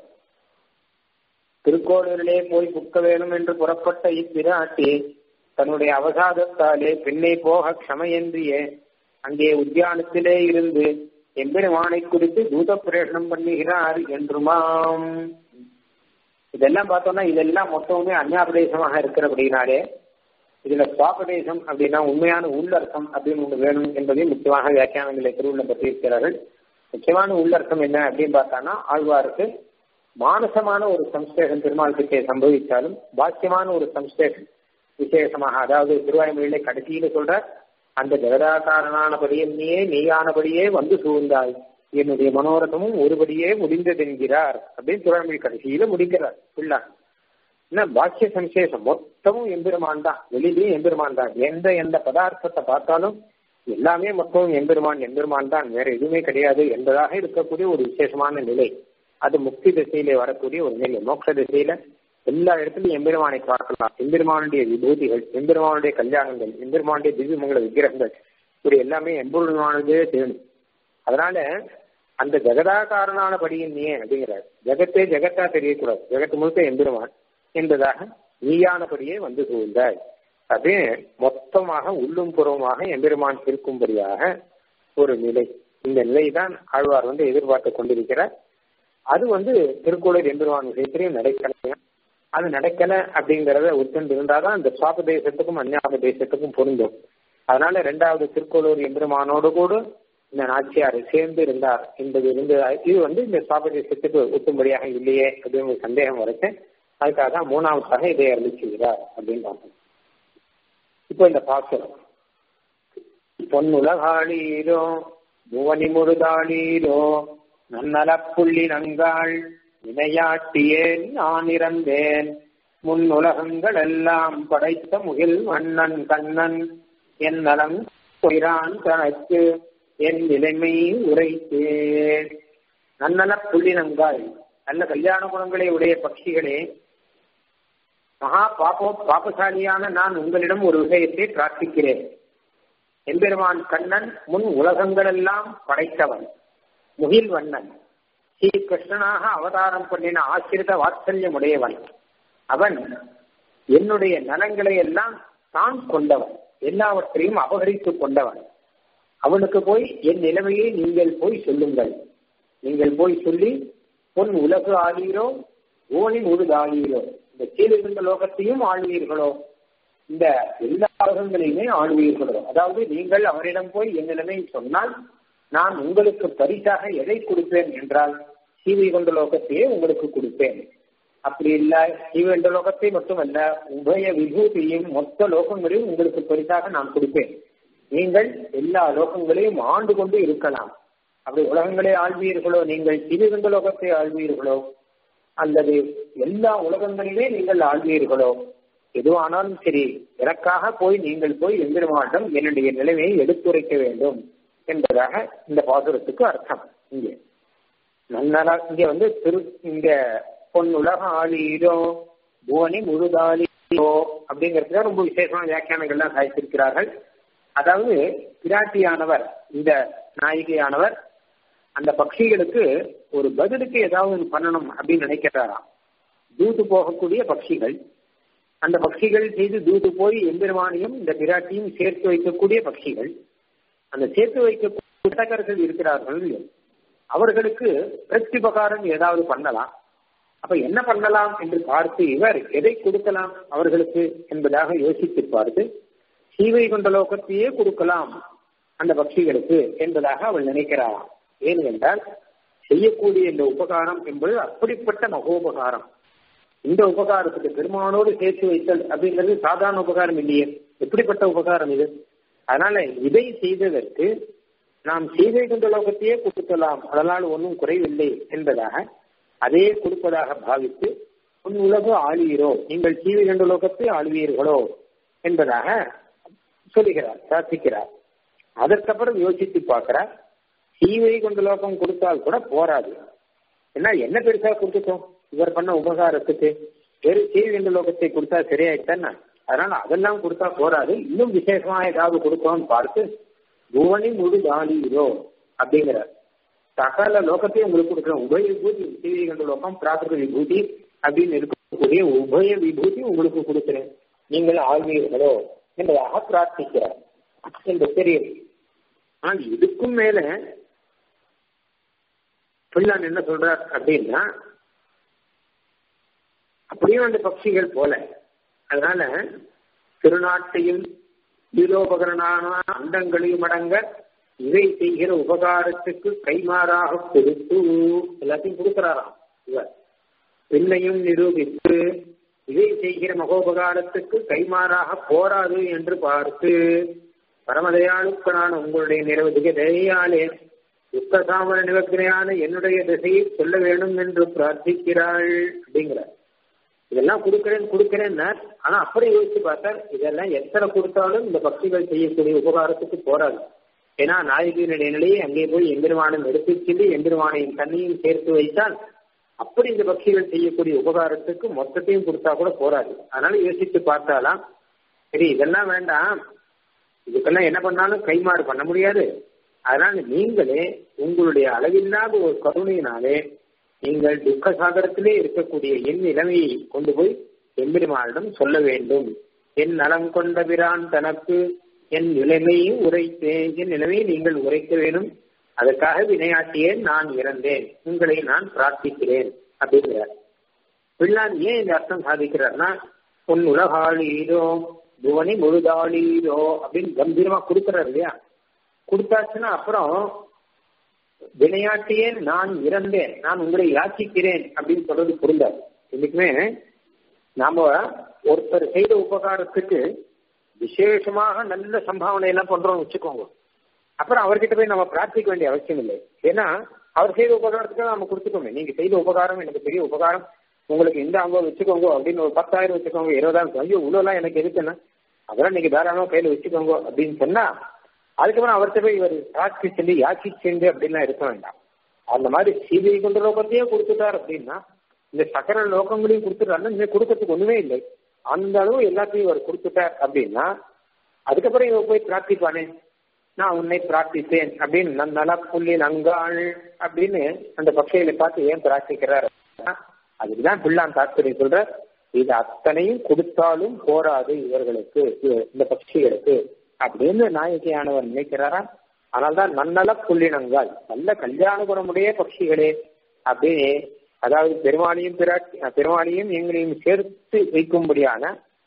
திருக்கோளூரிலே போய் புக்க வேணும் என்று புறப்பட்ட இப்பிராட்டி தன்னுடைய அவசாதத்தாலே பெண்ணை போக க்ஷமையன்றியே அங்கே உத்தியானத்திலே இருந்து எம்பெருமானை குறித்து தூத பிரேஷனம் பண்ணுகிறார் என்றுமாம் இதெல்லாம் பார்த்தோம்னா இதெல்லாம் மொத்தமுமே அந்யாபதேசமாக இருக்கிறபடினாலே இதுல சுவாபதேசம் அப்படின்னா உண்மையான உள்ளர்த்தம் அப்படின்னு ஒன்று வேணும் என்பதையும் முக்கியமாக வியாக்கியானங்களை திருவுள்ள பற்றி இருக்கிறார்கள் முக்கியமான உள்ளர்த்தம் என்ன அப்படின்னு பார்த்தானா ஆழ்வாருக்கு மானசமான ஒரு சம்ஸ்லேஷன் பெருமாள் கிட்டே சம்பவித்தாலும் பாக்கியமான ஒரு சம்ஸ்லேஷன் விசேஷமாக அதாவது திருவாய்மொழியில கடைசியில சொல்ற அந்த ஜெகதாகாரனானபடியே நீயானபடியே வந்து சூழ்ந்தாய் என்னுடைய மனோரதமும் ஒருபடியே முடிந்ததென்கிறார் அப்படின்னு திருவாய்மொழி கடைசியில முடிக்கிறார் பிள்ளை என்ன பாக்கிய சம்சேஷம் மொத்தமும் எம்பெருமான் தான் வெளியிலேயும் எம்பெருமான் தான் எந்த எந்த பதார்த்தத்தை பார்த்தாலும் எல்லாமே மொத்தம் எம்பெருமான் எம்பெருமான் தான் வேற எதுவுமே கிடையாது என்பதாக இருக்கக்கூடிய ஒரு விசேஷமான நிலை அது முக்தி திசையிலே வரக்கூடிய ஒரு நிலை மோட்ச திசையில எல்லா இடத்துலயும் எம்பெருமானை பார்க்கலாம் எம்பெருமானுடைய விபூதிகள் எம்பெருமானுடைய கல்யாணங்கள் எம்பெருமானுடைய திவ்யமங்கல விக்கிரகங்கள் இப்படி எல்லாமே எம்பெருமானதே தேணும் அதனால அந்த ஜெகதாகாரனான படியின் நீ அப்படிங்கிறார் ஜெகத்தே ஜெகத்தா தெரியக்கூடாது ஜெகத்து முழுக்க எம்பெருமான் என்பதாக நீயானபடியே வந்து சூழ்ந்தாய் அது மொத்தமாக உள்ளும் புறமாக எம்பெருமான் இருக்கும்படியாக ஒரு நிலை இந்த நிலை தான் ஆழ்வார் வந்து எதிர்பார்த்து கொண்டிருக்கிறார் அது வந்து திருக்குறள் எம்பெருமான் விஷயத்திலையும் நடக்கல அது நடக்கல அப்படிங்கறத ஒத்துண்டு இருந்தாதான் இந்த சுவாப தேசத்துக்கும் அந்நாப தேசத்துக்கும் பொருந்தும் அதனால ரெண்டாவது திருக்கோளூர் எம்பெருமானோடு கூட இந்த நாச்சியார் சேர்ந்து இருந்தார் என்பது இருந்து இது வந்து இந்த சுவாப தேசத்துக்கு ஒத்தும்படியாக இல்லையே அப்படின்னு ஒரு சந்தேகம் வரைச்சு அதுக்காக மூணாவதாக இதை அறிவிச்சுகிறார் அப்படின்னு பார்த்தோம் இப்போ இந்த பாசுரம் பொன்னுலகாளீரோ புவனி முழுதாளீரோ நன்னல புள்ளி நங்காள் வினையாட்டியேன் நான் இறந்தேன் முன் உலகங்கள் எல்லாம் படைத்த முகில் மன்னன் கண்ணன் என் நலம் பொய்ரான் தனக்கு என் நிலைமை உரைத்தேன் நன்னல புள்ளி நங்காள் நல்ல கல்யாண குணங்களை உடைய பட்சிகளே மகா பாப்போ பாப்பசாலியான நான் உங்களிடம் ஒரு விஷயத்தை பிரார்த்திக்கிறேன் எம்பெருமான் கண்ணன் முன் உலகங்களெல்லாம் படைத்தவன் முகில் வண்ணன் ஸ்ரீ கிருஷ்ணனாக அவதாரம் பண்ணின ஆசிரித வாத்சல்யம் உடையவன் அவன் என்னுடைய நலங்களை எல்லாம் தான் கொண்டவன் எல்லாவற்றையும் அபகரித்துக் கொண்டவன் அவனுக்கு போய் என் நிலைமையை நீங்கள் போய் சொல்லுங்கள் நீங்கள் போய் சொல்லி பொன் உலகு ஆளீரோ ஓனி முழுதாளீரோ இந்த கீழிருந்த லோகத்தையும் ஆழ்வீர்களோ இந்த எல்லா உலகங்களையுமே ஆழ்வீர்களோ அதாவது நீங்கள் அவரிடம் போய் என் நிலைமை சொன்னால் நான் உங்களுக்கு பரிசாக எதை கொடுப்பேன் என்றால் சீவைகுண்ட லோகத்தையே உங்களுக்கு கொடுப்பேன் அப்படி இல்ல சீவைகுண்ட லோகத்தை மட்டுமல்ல உபய விபூதியும் மொத்த லோகங்களையும் உங்களுக்கு பரிசாக நான் கொடுப்பேன் நீங்கள் எல்லா லோகங்களையும் ஆண்டு கொண்டு இருக்கலாம் அப்படி உலகங்களை ஆழ்வீர்களோ நீங்கள் சீவைகுண்ட லோகத்தை ஆழ்வீர்களோ அல்லது எல்லா உலகங்களிலே நீங்கள் ஆழ்வீர்களோ எதுவானாலும் சரி எனக்காக போய் நீங்கள் போய் எம்பெருமானிடம் என்னுடைய நிலைமையை எடுத்துரைக்க வேண்டும் என்பதாக இந்த பாசுரத்துக்கு அர்த்தம் இங்கே நன்னலா இங்க வந்து திரு இங்க பொன்னுலக ஆளீரோ புவனி முழுதாளீரோ அப்படிங்கிறதுல ரொம்ப விசேஷமான வியாக்கியானங்கள்லாம் சாய்த்திருக்கிறார்கள் அதாவது பிராட்டியானவர் இந்த நாயிகையானவர் அந்த பட்சிகளுக்கு ஒரு பதிலுக்கு ஏதாவது பண்ணணும் அப்படின்னு நினைக்கிறாராம் தூது போகக்கூடிய பட்சிகள் அந்த பட்சிகள் செய்து தூது போய் எம்பெருமானையும் இந்த பிராட்டியும் சேர்த்து வைக்கக்கூடிய பட்சிகள் அந்த சேர்த்து வைக்கக்கூடிய இருக்கிறார்கள் அவர்களுக்கு பிரத்யுபகாரம் ஏதாவது பண்ணலாம் அப்ப என்ன பண்ணலாம் என்று பார்த்து இவர் எதை கொடுக்கலாம் அவர்களுக்கு என்பதாக யோசித்து பார்த்து சீவை கொண்ட லோகத்தையே கொடுக்கலாம் அந்த பட்சிகளுக்கு என்பதாக அவள் நினைக்கிறாராம் ஏனென்றால் செய்யக்கூடிய இந்த உபகாரம் என்பது அப்படிப்பட்ட மகோபகாரம் இந்த உபகாரத்துக்கு பெருமானோடு சேர்த்து வைத்தல் அப்படிங்கிறது சாதாரண உபகாரம் இல்லையே எப்படிப்பட்ட உபகாரம் இது அதனால இதை செய்ததற்கு நாம் சீதை கொண்ட லோகத்தையே கொடுக்கலாம் அதனால் ஒன்றும் குறைவில்லை என்பதாக அதே கொடுப்பதாக பாவித்து உன் உலகு ஆளுவீரோ நீங்கள் சீவை கொண்ட லோகத்தை ஆளுவீர்களோ என்பதாக சொல்லுகிறார் பிரார்த்திக்கிறார் அதற்கப்புறம் யோசித்து பார்க்கிறார் சீவை கொண்ட லோகம் கொடுத்தால் கூட போராது ஏன்னா என்ன பெருசா கொடுத்துட்டோம் இவர் பண்ண உபகாரத்துக்கு வெறும் சீவை கொண்ட லோகத்தை கொடுத்தா சரியாயிட்டான்னா அதனால அதெல்லாம் கொடுத்தா போராது இன்னும் விசேஷமா ஏதாவது கொடுத்தோம்னு பார்த்து புவனி முழு தானியோ அப்படிங்கிறார் சகல லோகத்தையும் உங்களுக்கு கொடுக்குறேன் உபய விபூதி சீவை கொண்ட லோகம் பிராகிருத விபூதி அப்படின்னு இருக்கக்கூடிய உபய விபூதி உங்களுக்கு கொடுக்கிறேன் நீங்கள் ஆழ்வீர்களோ என்பதாக பிரார்த்திக்கிறார் என்று தெரியும் ஆனால் இதுக்கும் மேல பிள்ளான் என்ன சொல்றார் அப்படின்னா அப்படியும் அந்த பட்சிகள் போல அதனால திருநாட்டையும் வீரோபகரனான அண்டங்களையும் அடங்க இவை செய்கிற உபகாரத்துக்கு கைமாறாக கொடுத்து எல்லாத்தையும் கொடுக்கிறாராம் இவர் பின்னையும் நிரூபித்து இதை செய்கிற மகோபகாரத்துக்கு கைமாறாக போராது என்று பார்த்து பரமதயாளுக்கனான உங்களுடைய நிரவதிக தயையாலே யுத்தசாமர நிவக்கிரையான என்னுடைய திசையை சொல்ல வேண்டும் என்று பிரார்த்திக்கிறாள் அப்படிங்கிறார் இதெல்லாம் கொடுக்கிறேன் கொடுக்கிறேன்னா ஆனா அப்படி யோசிச்சு பார்த்தா இதெல்லாம் எத்தனை கொடுத்தாலும் இந்த பக்திகள் செய்யக்கூடிய உபகாரத்துக்கு போராது ஏன்னா நாயகியினுடைய நிலையை அங்கே போய் எம்பெருமானம் எடுத்து சொல்லி எம்பெருமானையும் தண்ணியும் சேர்த்து வைத்தால் அப்படி இந்த பக்திகள் செய்யக்கூடிய உபகாரத்துக்கு மொத்தத்தையும் கொடுத்தா கூட போராது அதனால யோசித்து பார்த்தாலாம் சரி இதெல்லாம் வேண்டாம் இதுக்கெல்லாம் என்ன பண்ணாலும் கைமாறு பண்ண முடியாது அதனால நீங்களே உங்களுடைய அளவில்லாத ஒரு கருணையினாலே நீங்கள் துக்க சாகரத்திலே இருக்கக்கூடிய என் நிலைமையை கொண்டு போய் எம்பெருமானிடம் சொல்ல வேண்டும் என் நலம் கொண்ட பிரான் தனக்கு என் நிலைமையும் உரைத்தேன் என் நிலைமையை நீங்கள் உரைக்க வேண்டும் அதற்காக வினையாட்டியேன் நான் இறந்தேன் உங்களை நான் பிரார்த்திக்கிறேன் அப்படிங்கிறார் பிள்ளான் ஏன் இந்த அர்த்தம் சாதிக்கிறார்னா உன் உலகாளீரோ புவனி முழுதாளீரோ அப்படின்னு கம்பீரமா கொடுக்கிறார் இல்லையா கொடுத்தாச்சுன்னா அப்புறம் வினையாட்டியே நான் இறந்தேன் நான் உங்களை யாச்சிக்கிறேன் அப்படின்னு சொல்றது புரிந்தார் இன்னைக்குமே நாம ஒருத்தர் செய்த உபகாரத்துக்கு விசேஷமாக நல்ல சம்பாவனை எல்லாம் பண்றோம்னு வச்சுக்கோங்க அப்புறம் அவர்கிட்ட போய் நம்ம பிரார்த்திக்க வேண்டிய அவசியம் இல்லை ஏன்னா அவர் செய்த உபகாரத்துக்கு நம்ம கொடுத்துக்கோங்க நீங்க செய்த உபகாரம் எனக்கு பெரிய உபகாரம் உங்களுக்கு இந்த அங்க வச்சுக்கோங்க அப்படின்னு ஒரு பத்தாயிரம் வச்சுக்கோங்க இருபதாயிரம் ஐயோ இவ்வளோலாம் எனக்கு எதுக்குன்னா அதெல்லாம் நீங்க தாராளமா கையில வச்சுக்கோங்க அப்படின்னு சொன்னா அதுக்கப்புறம் அவர்கிட்ட போய் இவர் சாட்சி சொல்லி யாச்சி செஞ்சு அப்படின்லாம் இருக்க வேண்டாம் அந்த மாதிரி சீதை கொண்ட லோகத்தையே கொடுத்துட்டார் அப்படின்னா இந்த சக்கர லோகங்களையும் கொடுத்துட்டாருன்னா இனிமே கொடுக்கறதுக்கு ஒண்ணுமே இல்லை அந்த அளவு எல்லாத்தையும் இவர் கொடுத்துட்டார் அப்படின்னா அதுக்கப்புறம் இவர் போய் பிரார்த்திப்பானே நான் உன்னை பிரார்த்தித்தேன் அப்படின்னு நன் நல புள்ளி நங்காள் அப்படின்னு அந்த பக்ஷைகளை பார்த்து ஏன் பிரார்த்திக்கிறார் அதுக்குதான் பிள்ளான் தாத்பரியம் சொல்ற இது அத்தனையும் கொடுத்தாலும் போராது இவர்களுக்கு இந்த பட்சிகளுக்கு அப்படின்னு நாயகியானவர் நினைக்கிறாரா அதனால்தான் நன்னல புள்ளினங்கள் நல்ல கல்யாண குணமுடைய பட்சிகளே அப்படின்னு அதாவது பெருமாளையும் பிராட்டி பெருமாளையும் எங்களையும் சேர்த்து வைக்கும்படியான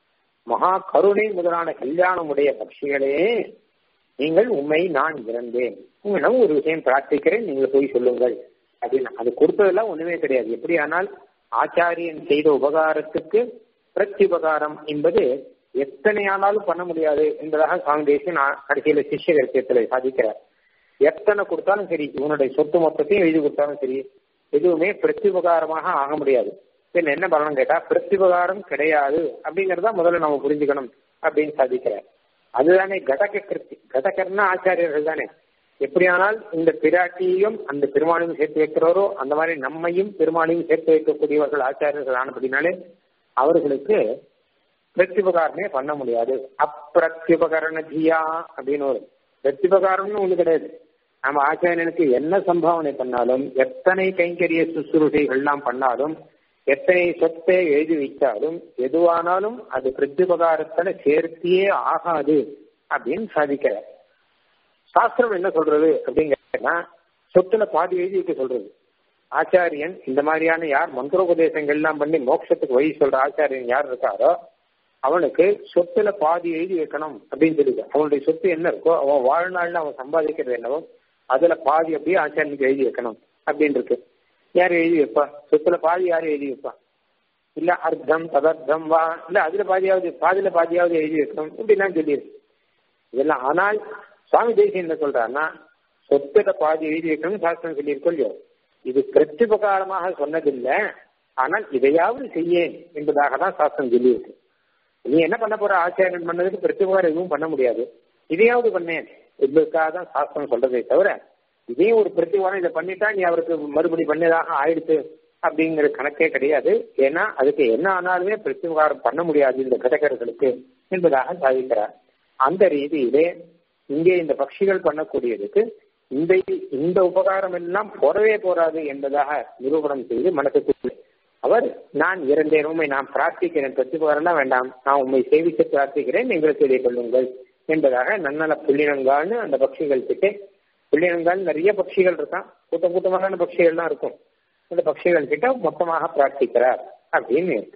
மகா கருணை முதலான கல்யாணமுடைய பட்சிகளே நீங்கள் உண்மை நான் இறந்தேன் உங்களிடம் ஒரு விஷயம் பிரார்த்திக்கிறேன் நீங்கள் போய் சொல்லுங்கள் அப்படின்னு அது கொடுத்ததெல்லாம் ஒண்ணுமே கிடையாது எப்படி ஆனால் ஆச்சாரியன் செய்த உபகாரத்துக்கு பிரத்யுபகாரம் என்பது எத்தனை ஆனாலும் பண்ண முடியாது என்பதாக சுவாமி தேசியன் கடைசியில சிஷ்ய கருத்தியத்தில் சாதிக்கிறார் எத்தனை கொடுத்தாலும் சரி இவனுடைய சொத்து மொத்தத்தையும் எழுதி கொடுத்தாலும் சரி எதுவுமே பிரத்யுபகாரமாக ஆக முடியாது பின் என்ன பலன் கேட்டா பிரத்யுபகாரம் கிடையாது அப்படிங்கறத முதல்ல நம்ம புரிஞ்சுக்கணும் அப்படின்னு சாதிக்கிறார் அதுதானே கடக கிருத்தி கடகர்னா ஆச்சாரியர்கள் தானே எப்படியானால் இந்த பிராட்டியையும் அந்த பெருமாளையும் சேர்த்து வைக்கிறவரோ அந்த மாதிரி நம்மையும் பெருமாளையும் சேர்த்து வைக்கக்கூடியவர்கள் ஆச்சாரியர்கள் ஆனபடினாலே அவர்களுக்கு பிரத்யுபகாரமே பண்ண முடியாது அப்பிரத்யுபகரண ஜியா அப்படின்னு ஒரு பிரத்யுபகாரம்னு ஒண்ணு கிடையாது நம்ம ஆச்சாரியனுக்கு என்ன சம்பாவனை பண்ணாலும் எத்தனை கைங்கரிய சுசுருகைகள்லாம் பண்ணாலும் எத்தனை சொத்தை எழுதி வைத்தாலும் எதுவானாலும் அது பிரத்யுபகாரத்துல சேர்த்தியே ஆகாது அப்படின்னு சாதிக்கிறார் சாஸ்திரம் என்ன சொல்றது அப்படிங்கன்னா சொத்துல பாதி எழுதி வைக்க சொல்றது ஆச்சாரியன் இந்த மாதிரியான யார் மந்திரோபதேசங்கள்லாம் பண்ணி மோட்சத்துக்கு வழி சொல்ற ஆச்சாரியன் யார் இருக்காரோ அவனுக்கு சொத்துல பாதி எழுதி வைக்கணும் அப்படின்னு சொல்லிட்டு அவனுடைய சொத்து என்ன இருக்கோ அவன் வாழ்நாள்ல அவன் சம்பாதிக்கிறது என்னவோ அதுல பாதி அப்படியே ஆச்சாரியனுக்கு எழுதி வைக்கணும் அப்படின்னு இருக்கு யார் எழுதி வைப்பா சொத்துல பாதி யார் எழுதி வைப்பா இல்ல அர்த்தம் ததர்த்தம் வா இல்ல அதுல பாதியாவது பாதியில பாதியாவது எழுதி வைக்கணும் இப்படிலாம் சொல்லியிருக்கு இதெல்லாம் ஆனால் சுவாமி தேசியம் என்ன சொல்றாருன்னா சொத்துல பாதி எழுதி வைக்கணும் சாஸ்திரம் சொல்லியிருக்கோம் இல்லையோ இது பிரத்யுபகாரமாக சொன்னதில்லை ஆனால் இதையாவது செய்யேன் என்பதாக தான் சாஸ்திரம் சொல்லியிருக்கு நீ என்ன பண்ண போற ஆச்சாரியன் பண்ணதுக்கு பிரத்யுபகாரம் எதுவும் பண்ண முடியாது இதையாவது பண்ணேன் என்பதற்காக தான் சாஸ்திரம் சொல்றதே தவிர இதையும் ஒரு பிரத்யுபகாரம் இதை பண்ணிட்டா நீ அவருக்கு மறுபடி பண்ணதாக ஆயிடுத்து அப்படிங்கிற கணக்கே கிடையாது ஏன்னா அதுக்கு என்ன ஆனாலுமே பிரத்யுபகாரம் பண்ண முடியாது இந்த கடகர்களுக்கு என்பதாக சாதிக்கிறார் அந்த ரீதியிலே இங்கே இந்த பட்சிகள் பண்ணக்கூடியதுக்கு இந்த இந்த உபகாரம் எல்லாம் போறவே போறாது என்பதாக நிரூபணம் செய்து மனசுக்கு அவர் நான் இறந்தேன் உண்மை நான் பிரார்த்திக்கிறேன் பிரத்யுபகாரம்லாம் வேண்டாம் நான் உண்மை சேவித்து பிரார்த்திக்கிறேன் நீங்கள் சொல்லிக் கொள்ளுங்கள் என்பதாக நன்னல புள்ளினங்கால்னு அந்த பட்சிகள் கிட்டே புள்ளினங்கால் நிறைய பட்சிகள் இருக்கான் கூட்டம் கூட்டமான பட்சிகள்லாம் இருக்கும் அந்த பட்சிகள் கிட்ட மொத்தமாக பிரார்த்திக்கிறார் அப்படின்னு இருக்கு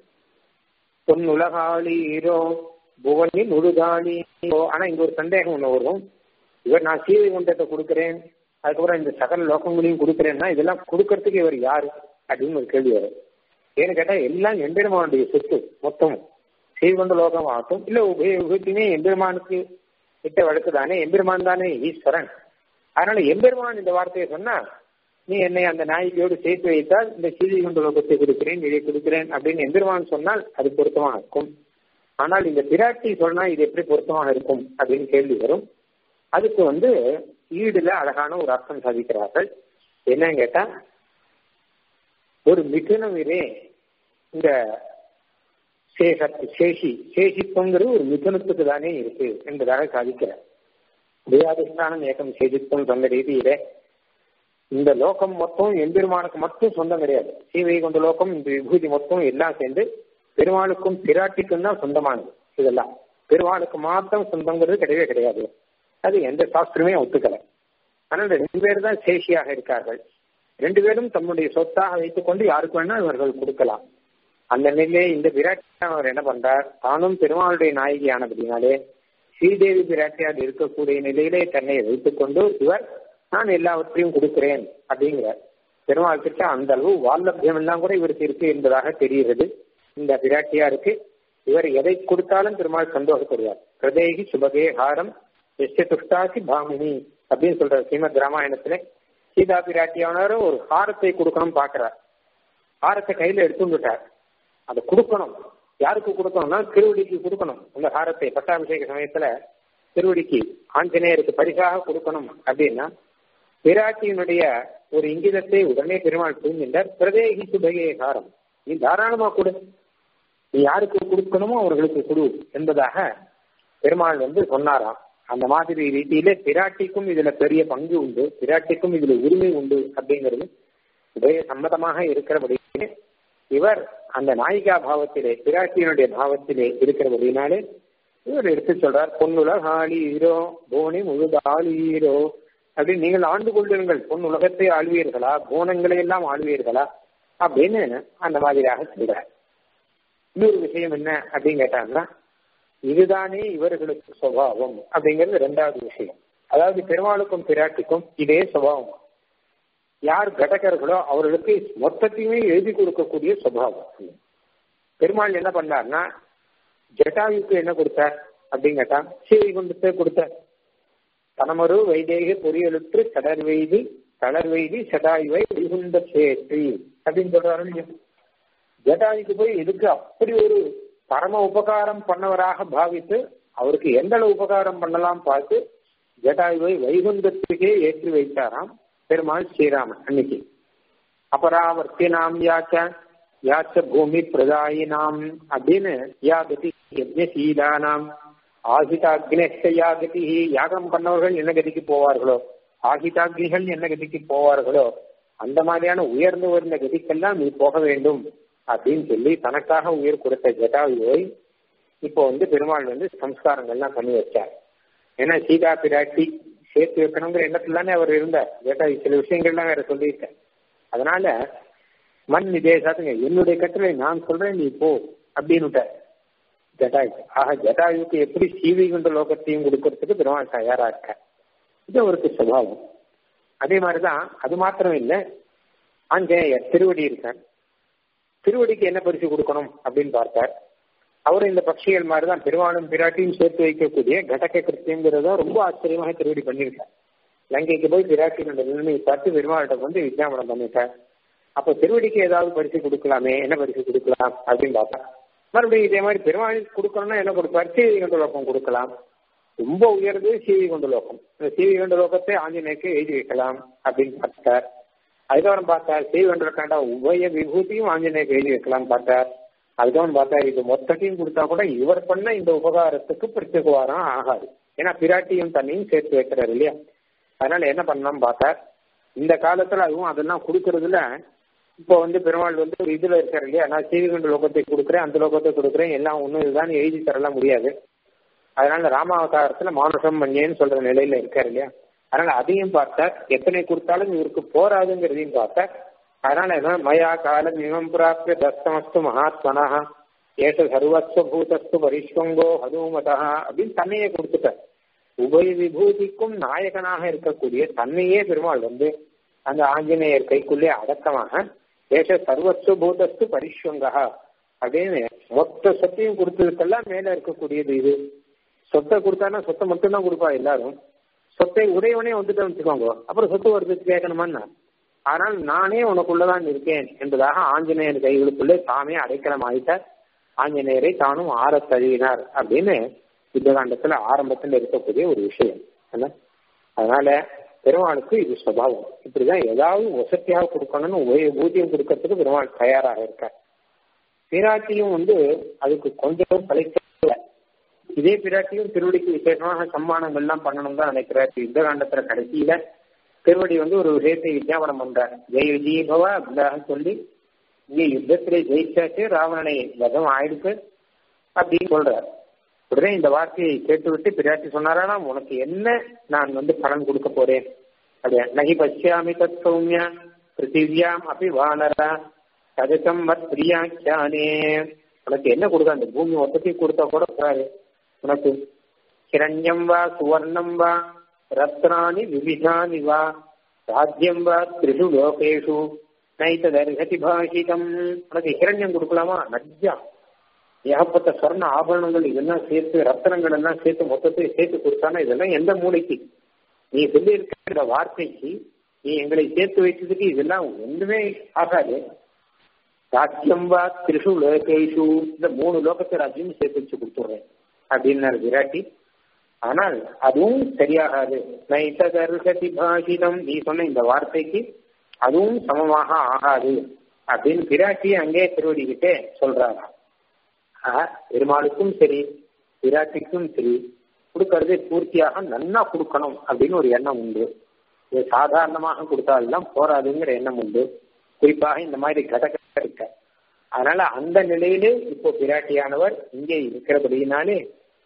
பொன் உலகாளீரோ புவனி முழுதாளீரோ ஆனா இங்க ஒரு சந்தேகம் ஒண்ணு வரும் இவர் நான் சீதை குண்டத்தை கொடுக்கிறேன் அதுக்கப்புறம் இந்த சகல லோகங்களையும் கொடுக்கிறேன்னா இதெல்லாம் கொடுக்கறதுக்கு இவர் யாரு அப்படின்னு ஒரு கேள்வி வரும் ஏன்னு கேட்டா எல்லாம் எம்பெருமானுடைய சொத்து மொத்தம் செய்கொண்ட லோகம் ஆகட்டும் இல்ல உபயோகத்தையுமே எம்பெருமானுக்கு கிட்ட வழக்கு தானே எம்பெருமான் தானே ஈஸ்வரன் அதனால எம்பெருமான் இந்த வார்த்தையை சொன்னா நீ என்னை அந்த நாயகியோடு சேர்த்து வைத்தால் இந்த சீதை கொண்டு லோகத்தை கொடுக்கிறேன் இதை கொடுக்கிறேன் அப்படின்னு எந்திரவான் சொன்னால் அது பொருத்தமாக இருக்கும் ஆனால் இந்த பிராட்டி சொன்னா இது எப்படி பொருத்தமாக இருக்கும் அப்படின்னு கேள்வி வரும் அதுக்கு வந்து ஈடுல அழகான ஒரு அர்த்தம் சாதிக்கிறார்கள் என்னன்னு கேட்டா ஒரு மிதுனவிலே இந்த சேஷி சேஷித்துவங்கிறது ஒரு மிதுனத்துக்கு தானே இருக்கு என்பதாக சாதிக்கிறார் தேயாதிஷ்டானம் ஏகம் சேஷித்துவம் சொந்த ரீதியில இந்த லோகம் மொத்தம் எம்பெருமானுக்கு மட்டும் சொந்தம் கிடையாது சீவை கொண்ட லோகம் இந்த விபூதி மொத்தம் எல்லாம் சேர்ந்து பெருமாளுக்கும் பிராட்டிக்கும் தான் சொந்தமானது இதெல்லாம் பெருமாளுக்கு மாத்திரம் சொந்தங்கிறது கிடையவே கிடையாது அது எந்த சாஸ்திரமே ஒத்துக்கல ஆனால் ரெண்டு பேர் தான் சேஷியாக இருக்கார்கள் ரெண்டு பேரும் தம்முடைய சொத்தாக வைத்துக் கொண்டு யாருக்கு வேணா இவர்கள் கொடுக்கலாம் அந்த நிலையிலே இந்த பிராட்டி அவர் என்ன பண்றார் தானும் பெருமாளுடைய நாயகியானபடினாலே ஸ்ரீதேவி பிராட்டியாக இருக்கக்கூடிய நிலையிலே தன்னை வைத்துக் கொண்டு இவர் நான் எல்லாவற்றையும் கொடுக்கிறேன் அப்படிங்கிறார் பெருமாள் கிட்ட அந்த அளவு வால்லபியம் எல்லாம் கூட இவருக்கு இருக்கு என்பதாக தெரிகிறது இந்த பிராட்டியாருக்கு இவர் எதை கொடுத்தாலும் பெருமாள் சந்தோஷப்படுவார் பிரதேகி சுபகே ஹாரம் எஸ்ய துஷ்டாசி பாமினி அப்படின்னு சொல்ற ஸ்ரீமத் ராமாயணத்துல சீதா பிராட்டியானவரும் ஒரு ஹாரத்தை கொடுக்கணும் பாக்குறார் ஹாரத்தை கையில எடுத்துட்டார் அதை கொடுக்கணும் யாருக்கு கொடுக்கணும்னா திருவடிக்கு கொடுக்கணும் அந்த ஹாரத்தை பட்டாபிஷேக சமயத்துல திருவடிக்கு ஆஞ்சநேயருக்கு பரிசாக கொடுக்கணும் அப்படின்னா பிராட்டியினுடைய ஒரு இங்கிதத்தை உடனே பெருமாள் புரிஞ்சின்றார் பிரதேகி சுபகே ஹாரம் நீ தாராளமா கொடு நீ யாருக்கு கொடுக்கணுமோ அவர்களுக்கு கொடு என்பதாக பெருமாள் வந்து சொன்னாராம் அந்த மாதிரி ரீதியில பிராட்டிக்கும் இதுல பெரிய பங்கு உண்டு பிராட்டிக்கும் இதுல உரிமை உண்டு அப்படிங்கிறது உபய சம்மதமாக இருக்கிறபடியே இவர் அந்த நாயிகா பாவத்திலே பிராட்டியினுடைய பாவத்திலே இருக்கிறபடினாலே இவர் எடுத்து சொல்றார் பொன்னுலகாளி ஹீரோ போனி முழுதாளி ஹீரோ அப்படின்னு நீங்கள் ஆண்டு கொள்ளுங்கள் பொன் உலகத்தை ஆழ்வீர்களா போனங்களை எல்லாம் ஆழ்வீர்களா அப்படின்னு அந்த மாதிரியாக சொல்றார் இன்னொரு விஷயம் என்ன அப்படின்னு கேட்டாங்கன்னா இதுதானே இவர்களுக்கு சுபாவம் அப்படிங்கிறது ரெண்டாவது விஷயம் அதாவது பெருமாளுக்கும் பிராட்டிக்கும் இதே சுபாவம் யார் கடகர்களோ அவர்களுக்கு மொத்தத்தையுமே எழுதி கொடுக்கக்கூடிய சுபாவம் பெருமாள் என்ன பண்ணார்னா ஜட்டாயுக்கு என்ன கொடுத்தார் அப்படின்னு கேட்டா சீவை கொண்டு கொடுத்தார் தனமரு வைதேக பொறியெழுத்து கடர் வைதி கடர் வைதி சடாயுவை வைகுண்ட சேற்றி அப்படின்னு சொல்றாரு ஜட்டாயுக்கு போய் இதுக்கு அப்படி ஒரு பரம உபகாரம் பண்ணவராக பாவித்து அவருக்கு எந்த அளவு உபகாரம் பண்ணலாம் பார்த்து ஜட்டாயுவை வைகுண்டத்துக்கே ஏற்றி வைத்தாராம் பெருமாள் ஸ்ரீராமன் அன்னைக்கு அபராவர்த்தி நாம் யாச்ச யாச்ச பூமி பிரதாயினாம் அப்படின்னு யா கதி யஜ்ஞசீலானாம் ஆகிதாக்னேஷ்ட யா கதி யாகம் பண்ணவர்கள் என்ன கதிக்கு போவார்களோ ஆகிதாக்னிகள் என்ன கதிக்கு போவார்களோ அந்த மாதிரியான உயர்ந்து உயர்ந்த கதிக்கெல்லாம் நீ போக வேண்டும் அப்படின்னு சொல்லி தனக்காக உயிர் கொடுத்த ஜட்டாயுவை இப்போ வந்து பெருமாள் வந்து சம்ஸ்காரங்கள்லாம் பண்ணி வச்சார் ஏன்னா சீதா பிராட்டி சேர்த்து வைக்கணுங்கிற எண்ணத்துல தானே அவர் இருந்தார் ஜட்டாயு சில விஷயங்கள்லாம் வேற சொல்லியிருக்கார் அதனால மண் இதே சாத்துங்க என்னுடைய கட்டளை நான் சொல்றேன் நீ போ அப்படின்னு ஜட்டாயு ஆக ஜட்டாயுக்கு எப்படி சீவி கொண்ட லோகத்தையும் கொடுக்கறதுக்கு பெருமாள் தயாரா இருக்க இது அவருக்கு சுபாவம் அதே மாதிரிதான் அது மாத்திரம் இல்லை ஆஞ்சநேயர் திருவடி இருக்கார் திருவடிக்கு என்ன பரிசு கொடுக்கணும் அப்படின்னு பார்த்தார் அவரும் இந்த பட்சிகள் மாதிரிதான் பெருமாளும் பிராட்டியும் சேர்த்து வைக்கக்கூடிய கடக்க கிருத்தியங்கிறத ரொம்ப ஆச்சரியமாக திருவடி பண்ணியிருக்கார் லங்கைக்கு போய் பிராட்டியினுடைய நிலைமையை பார்த்து பெருமாளிடம் வந்து வித்யாமனம் பண்ணிட்டார் அப்போ திருவடிக்கு ஏதாவது பரிசு கொடுக்கலாமே என்ன பரிசு கொடுக்கலாம் அப்படின்னு பார்த்தா மறுபடியும் இதே மாதிரி பெருமாளுக்கு கொடுக்கணும்னா என்ன கொடுப்பார் சீவி கொண்ட லோகம் கொடுக்கலாம் ரொம்ப உயர்ந்து சீவி கொண்ட லோகம் இந்த சீவி கொண்ட லோகத்தை ஆஞ்சநேயருக்கு எழுதி வைக்கலாம் அப்படின்னு பார்த்தார் அதுக்கப்புறம் பார்த்தார் சீவி கொண்ட காண்டா உபய விபூதியும் ஆஞ்சநேயருக்கு எழுதி வைக்கலாம் பார்த்தார் அதுக்கப்புறம் பார்த்தா இது மொத்தத்தையும் கொடுத்தா கூட இவர் பண்ண இந்த உபகாரத்துக்கு பிரத்யேகவாரம் ஆகாது ஏன்னா பிராட்டியும் தண்ணியும் சேர்த்து வைக்கிறாரு இல்லையா அதனால என்ன பண்ணலாம் பார்த்தார் இந்த காலத்துல அதுவும் அதெல்லாம் கொடுக்கறதுல இப்போ வந்து பெருமாள் வந்து ஒரு இதுல இருக்காரு இல்லையா நான் சீவிகண்ட லோகத்தை கொடுக்குறேன் அந்த லோகத்தை கொடுக்குறேன் எல்லாம் ஒன்றும் இதுதான் எழுதி தரலாம் முடியாது அதனால ராமாவதாரத்துல மானுஷம் மஞ்சேன்னு சொல்ற நிலையில இருக்காரு இல்லையா அதனால அதையும் பார்த்தார் எத்தனை கொடுத்தாலும் இவருக்கு போராதுங்கிறதையும் பார்த்தார் அதனால என்ன மயா காலம் இமம் பிராப்திய தஸ்தமஸ்து மகாத்மனா ஏச சர்வஸ்வ பூதஸ்து பரிஷ்வங்கோ ஹனுமதா அப்படின்னு தன்னையே கொடுத்துட்டார் உபய விபூதிக்கும் நாயகனாக இருக்கக்கூடிய தன்னையே பெருமாள் வந்து அந்த ஆஞ்சநேயர் கைக்குள்ளே அடக்கமாக ஏச சர்வஸ்வ பூதஸ்து பரிஷ்வங்கா அப்படின்னு மொத்த சொத்தையும் கொடுத்ததுக்கெல்லாம் மேல இருக்கக்கூடியது இது சொத்தை கொடுத்தானா சொத்தை மட்டும்தான் கொடுப்பா எல்லாரும் சொத்தை உடையவனே வந்துட்டு வச்சுக்கோங்க அப்புறம் சொத்து வருது கேட்கணுமான்னா ஆனால் நானே உனக்குள்ளதான் இருக்கேன் என்பதாக ஆஞ்சநேயர் கைகளுக்குள்ளே தாமே அடைக்கலம் ஆயிட்டார் ஆஞ்சநேயரை தானும் ஆறத் தழுவினார் அப்படின்னு யுத்தகாண்டத்துல ஆரம்பத்துல இருக்கக்கூடிய ஒரு விஷயம் என்ன அதனால பெருமாளுக்கு இது சுபாவம் இப்படிதான் ஏதாவது வசதியாக கொடுக்கணும்னு ஊதியம் கொடுக்கறதுக்கு பெருமாள் தயாராக இருக்கார் பிராட்டியும் வந்து அதுக்கு கொஞ்சம் கலைக்க இதே பிராட்டியும் திருவடிக்கு விசேஷமாக சம்மானங்கள்லாம் பண்ணணும் தான் நினைக்கிறார் யுத்த காண்டத்துல கடைசியில திருவடி வந்து ஒரு விஷயத்தை விஞ்ஞாபனம் பண்றார் ஜெய விஜயபவ அப்படிதாக சொல்லி இங்கே யுத்தத்திலே ஜெயிச்சாச்சு ராவணனை வதம் ஆயிடுச்சு அப்படின்னு சொல்றார் உடனே இந்த வார்த்தையை கேட்டுவிட்டு பிராட்டி சொன்னாராம் உனக்கு என்ன நான் வந்து பலன் கொடுக்க போறேன் அப்படியா நகி பசியாமி தத் சௌமியா பிருத்திவியாம் அப்படி வானரா சதசம் மத் பிரியாக்கியானே உனக்கு என்ன கொடுக்க அந்த பூமி மொத்தத்தையும் கொடுத்தா கூட போறாரு உனக்கு கிரண்யம் வா சுவர்ணம் வா ரத்னானி விவிதானி வா ராஜ்யம் வா திரிஷு லோகேஷு நைத்ததர்ஹதி பாஷிதம் உனக்கு ஹிரண்யம் கொடுக்கலாமா நஜ்ஜா ஏகப்பட்ட சொர்ண ஆபரணங்கள் இதெல்லாம் சேர்த்து ரத்தனங்கள் எல்லாம் சேர்த்து மொத்தத்தையும் சேர்த்து கொடுத்தானா இதெல்லாம் எந்த மூளைக்கு நீ சொல்லி இருக்கிற வார்த்தைக்கு நீ எங்களை சேர்த்து வைத்ததுக்கு இதெல்லாம் ஒண்ணுமே ஆகாது ராஜ்யம் வா திரிஷு லோகேஷு இந்த மூணு லோகத்தை ராஜ்யம் சேர்த்து வச்சு கொடுத்துடுறேன் அப்படின்னாரு விராட்டி ஆனால் அதுவும் சரியாகாது நைத்தகர்ஹதி பாஷிதம் நீ சொன்ன இந்த வார்த்தைக்கு அதுவும் சமமாக ஆகாது அப்படின்னு பிராட்டி அங்கே திருவடிக்கிட்டே சொல்றாராம் பெருமாளுக்கும் சரி பிராட்டிக்கும் சரி கொடுக்கறதே பூர்த்தியாக நன்னா கொடுக்கணும் அப்படின்னு ஒரு எண்ணம் உண்டு இது சாதாரணமாக கொடுத்தாலாம் போராதுங்கிற எண்ணம் உண்டு குறிப்பாக இந்த மாதிரி கடக இருக்க அதனால அந்த நிலையிலே இப்போ பிராட்டியானவர் இங்கே இருக்கிறபடியினாலே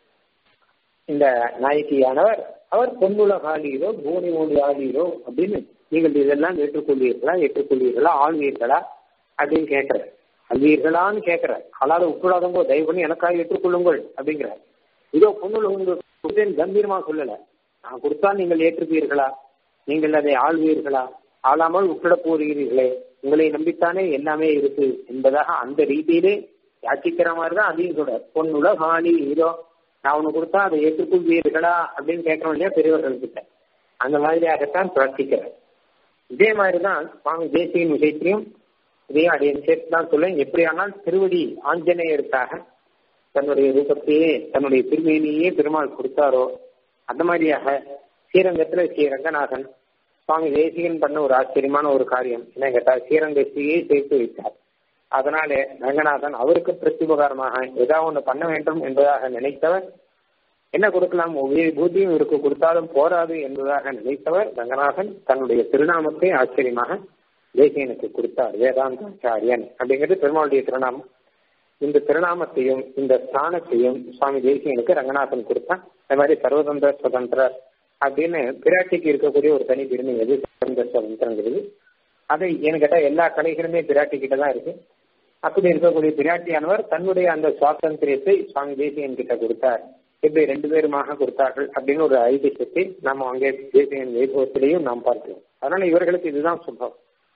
இந்த நாயகியானவர் அவர் பொன்னுலகாளீரோ பூனி மொழி ஆளீரோ அப்படின்னு நீங்கள் இதெல்லாம் ஏற்றுக்கொள்வீர்களா ஏற்றுக்கொள்வீர்களா ஆள்வீர்களா அப்படின்னு கேட்கிறார் அல்வீர்களான்னு கேட்கிறார் அல்லாத உட்கொள்ளாதவங்க தயவு பண்ணி எனக்காக ஏற்றுக்கொள்ளுங்கள் அப்படிங்கிறார் இதோ பொண்ணுல கம்பீரமா சொல்லல நான் கொடுத்தா நீங்கள் ஏற்றுப்பீர்களா நீங்கள் அதை ஆள்வீர்களா ஆளாமல் உட்பட போகிறீர்களே உங்களை நம்பித்தானே எல்லாமே இருக்கு என்பதாக அந்த ரீதியிலே யாச்சிக்கிற மாதிரி தான் அதையும் சொல்றார் பொண்ணுல ஹானி ஹீரோ நான் உனக்கு கொடுத்தா அதை ஏற்றுக்கொள்வீர்களா அப்படின்னு கேட்கறோம் இல்லையா பெரியவர்கள் கிட்ட அந்த மாதிரியாகத்தான் பிரார்த்திக்கிறார் இதே மாதிரிதான் சுவாமி தேசியின் விஷயத்திலையும் இதையும் அடைய சேர்த்து தான் சொல்லேன் எப்படியானால் திருவடி ஆஞ்சநேயருக்காக தன்னுடைய ரூபத்தையே தன்னுடைய திருமேனியே பெருமாள் கொடுத்தாரோ அந்த மாதிரியாக ஸ்ரீரங்கத்துல ஸ்ரீ ரங்கநாதன் சுவாமி தேசிகன் பண்ண ஒரு ஆச்சரியமான ஒரு காரியம் என்ன கேட்டா ஸ்ரீரங்கத்தையே சேர்த்து வைத்தார் அதனாலே ரங்கநாதன் அவருக்கு பிரத்யுபகாரமாக ஏதாவது ஒன்று பண்ண வேண்டும் என்பதாக நினைத்தவர் என்ன கொடுக்கலாம் ஒவ்வொரு பூத்தியும் இவருக்கு கொடுத்தாலும் போராது என்பதாக நினைத்தவர் ரங்கநாதன் தன்னுடைய திருநாமத்தை ஆச்சரியமாக தேசியனுக்கு கொடுத்தார் வேதாந்தாச்சாரியன் அப்படிங்கிறது பெருமாளுடைய திருநாமம் இந்த திருநாமத்தையும் இந்த ஸ்தானத்தையும் சுவாமி தேசியனுக்கு ரங்கநாதன் கொடுத்தான் இந்த மாதிரி சர்வதந்திர சுதந்திர அப்படின்னு பிராட்டிக்கு இருக்கக்கூடிய ஒரு தனி பெருமை எது சர்வதந்திர சுதந்திரங்கிறது அதை ஏன்னு கேட்டா எல்லா கலைகளுமே பிராட்டி கிட்ட தான் இருக்கு அப்படி இருக்கக்கூடிய பிராட்டியானவர் தன்னுடைய அந்த சுவாதந்திரியத்தை சுவாமி தேசியன் கிட்ட கொடுத்தார் எப்படி ரெண்டு பேருமாக கொடுத்தார்கள் அப்படின்னு ஒரு ஐதிஹ்யத்தை நம்ம அங்கே தேசியன் வைபவத்திலையும் நாம் பார்க்கிறோம் அதனால இவர்களுக்கு இதுதான் சுபம்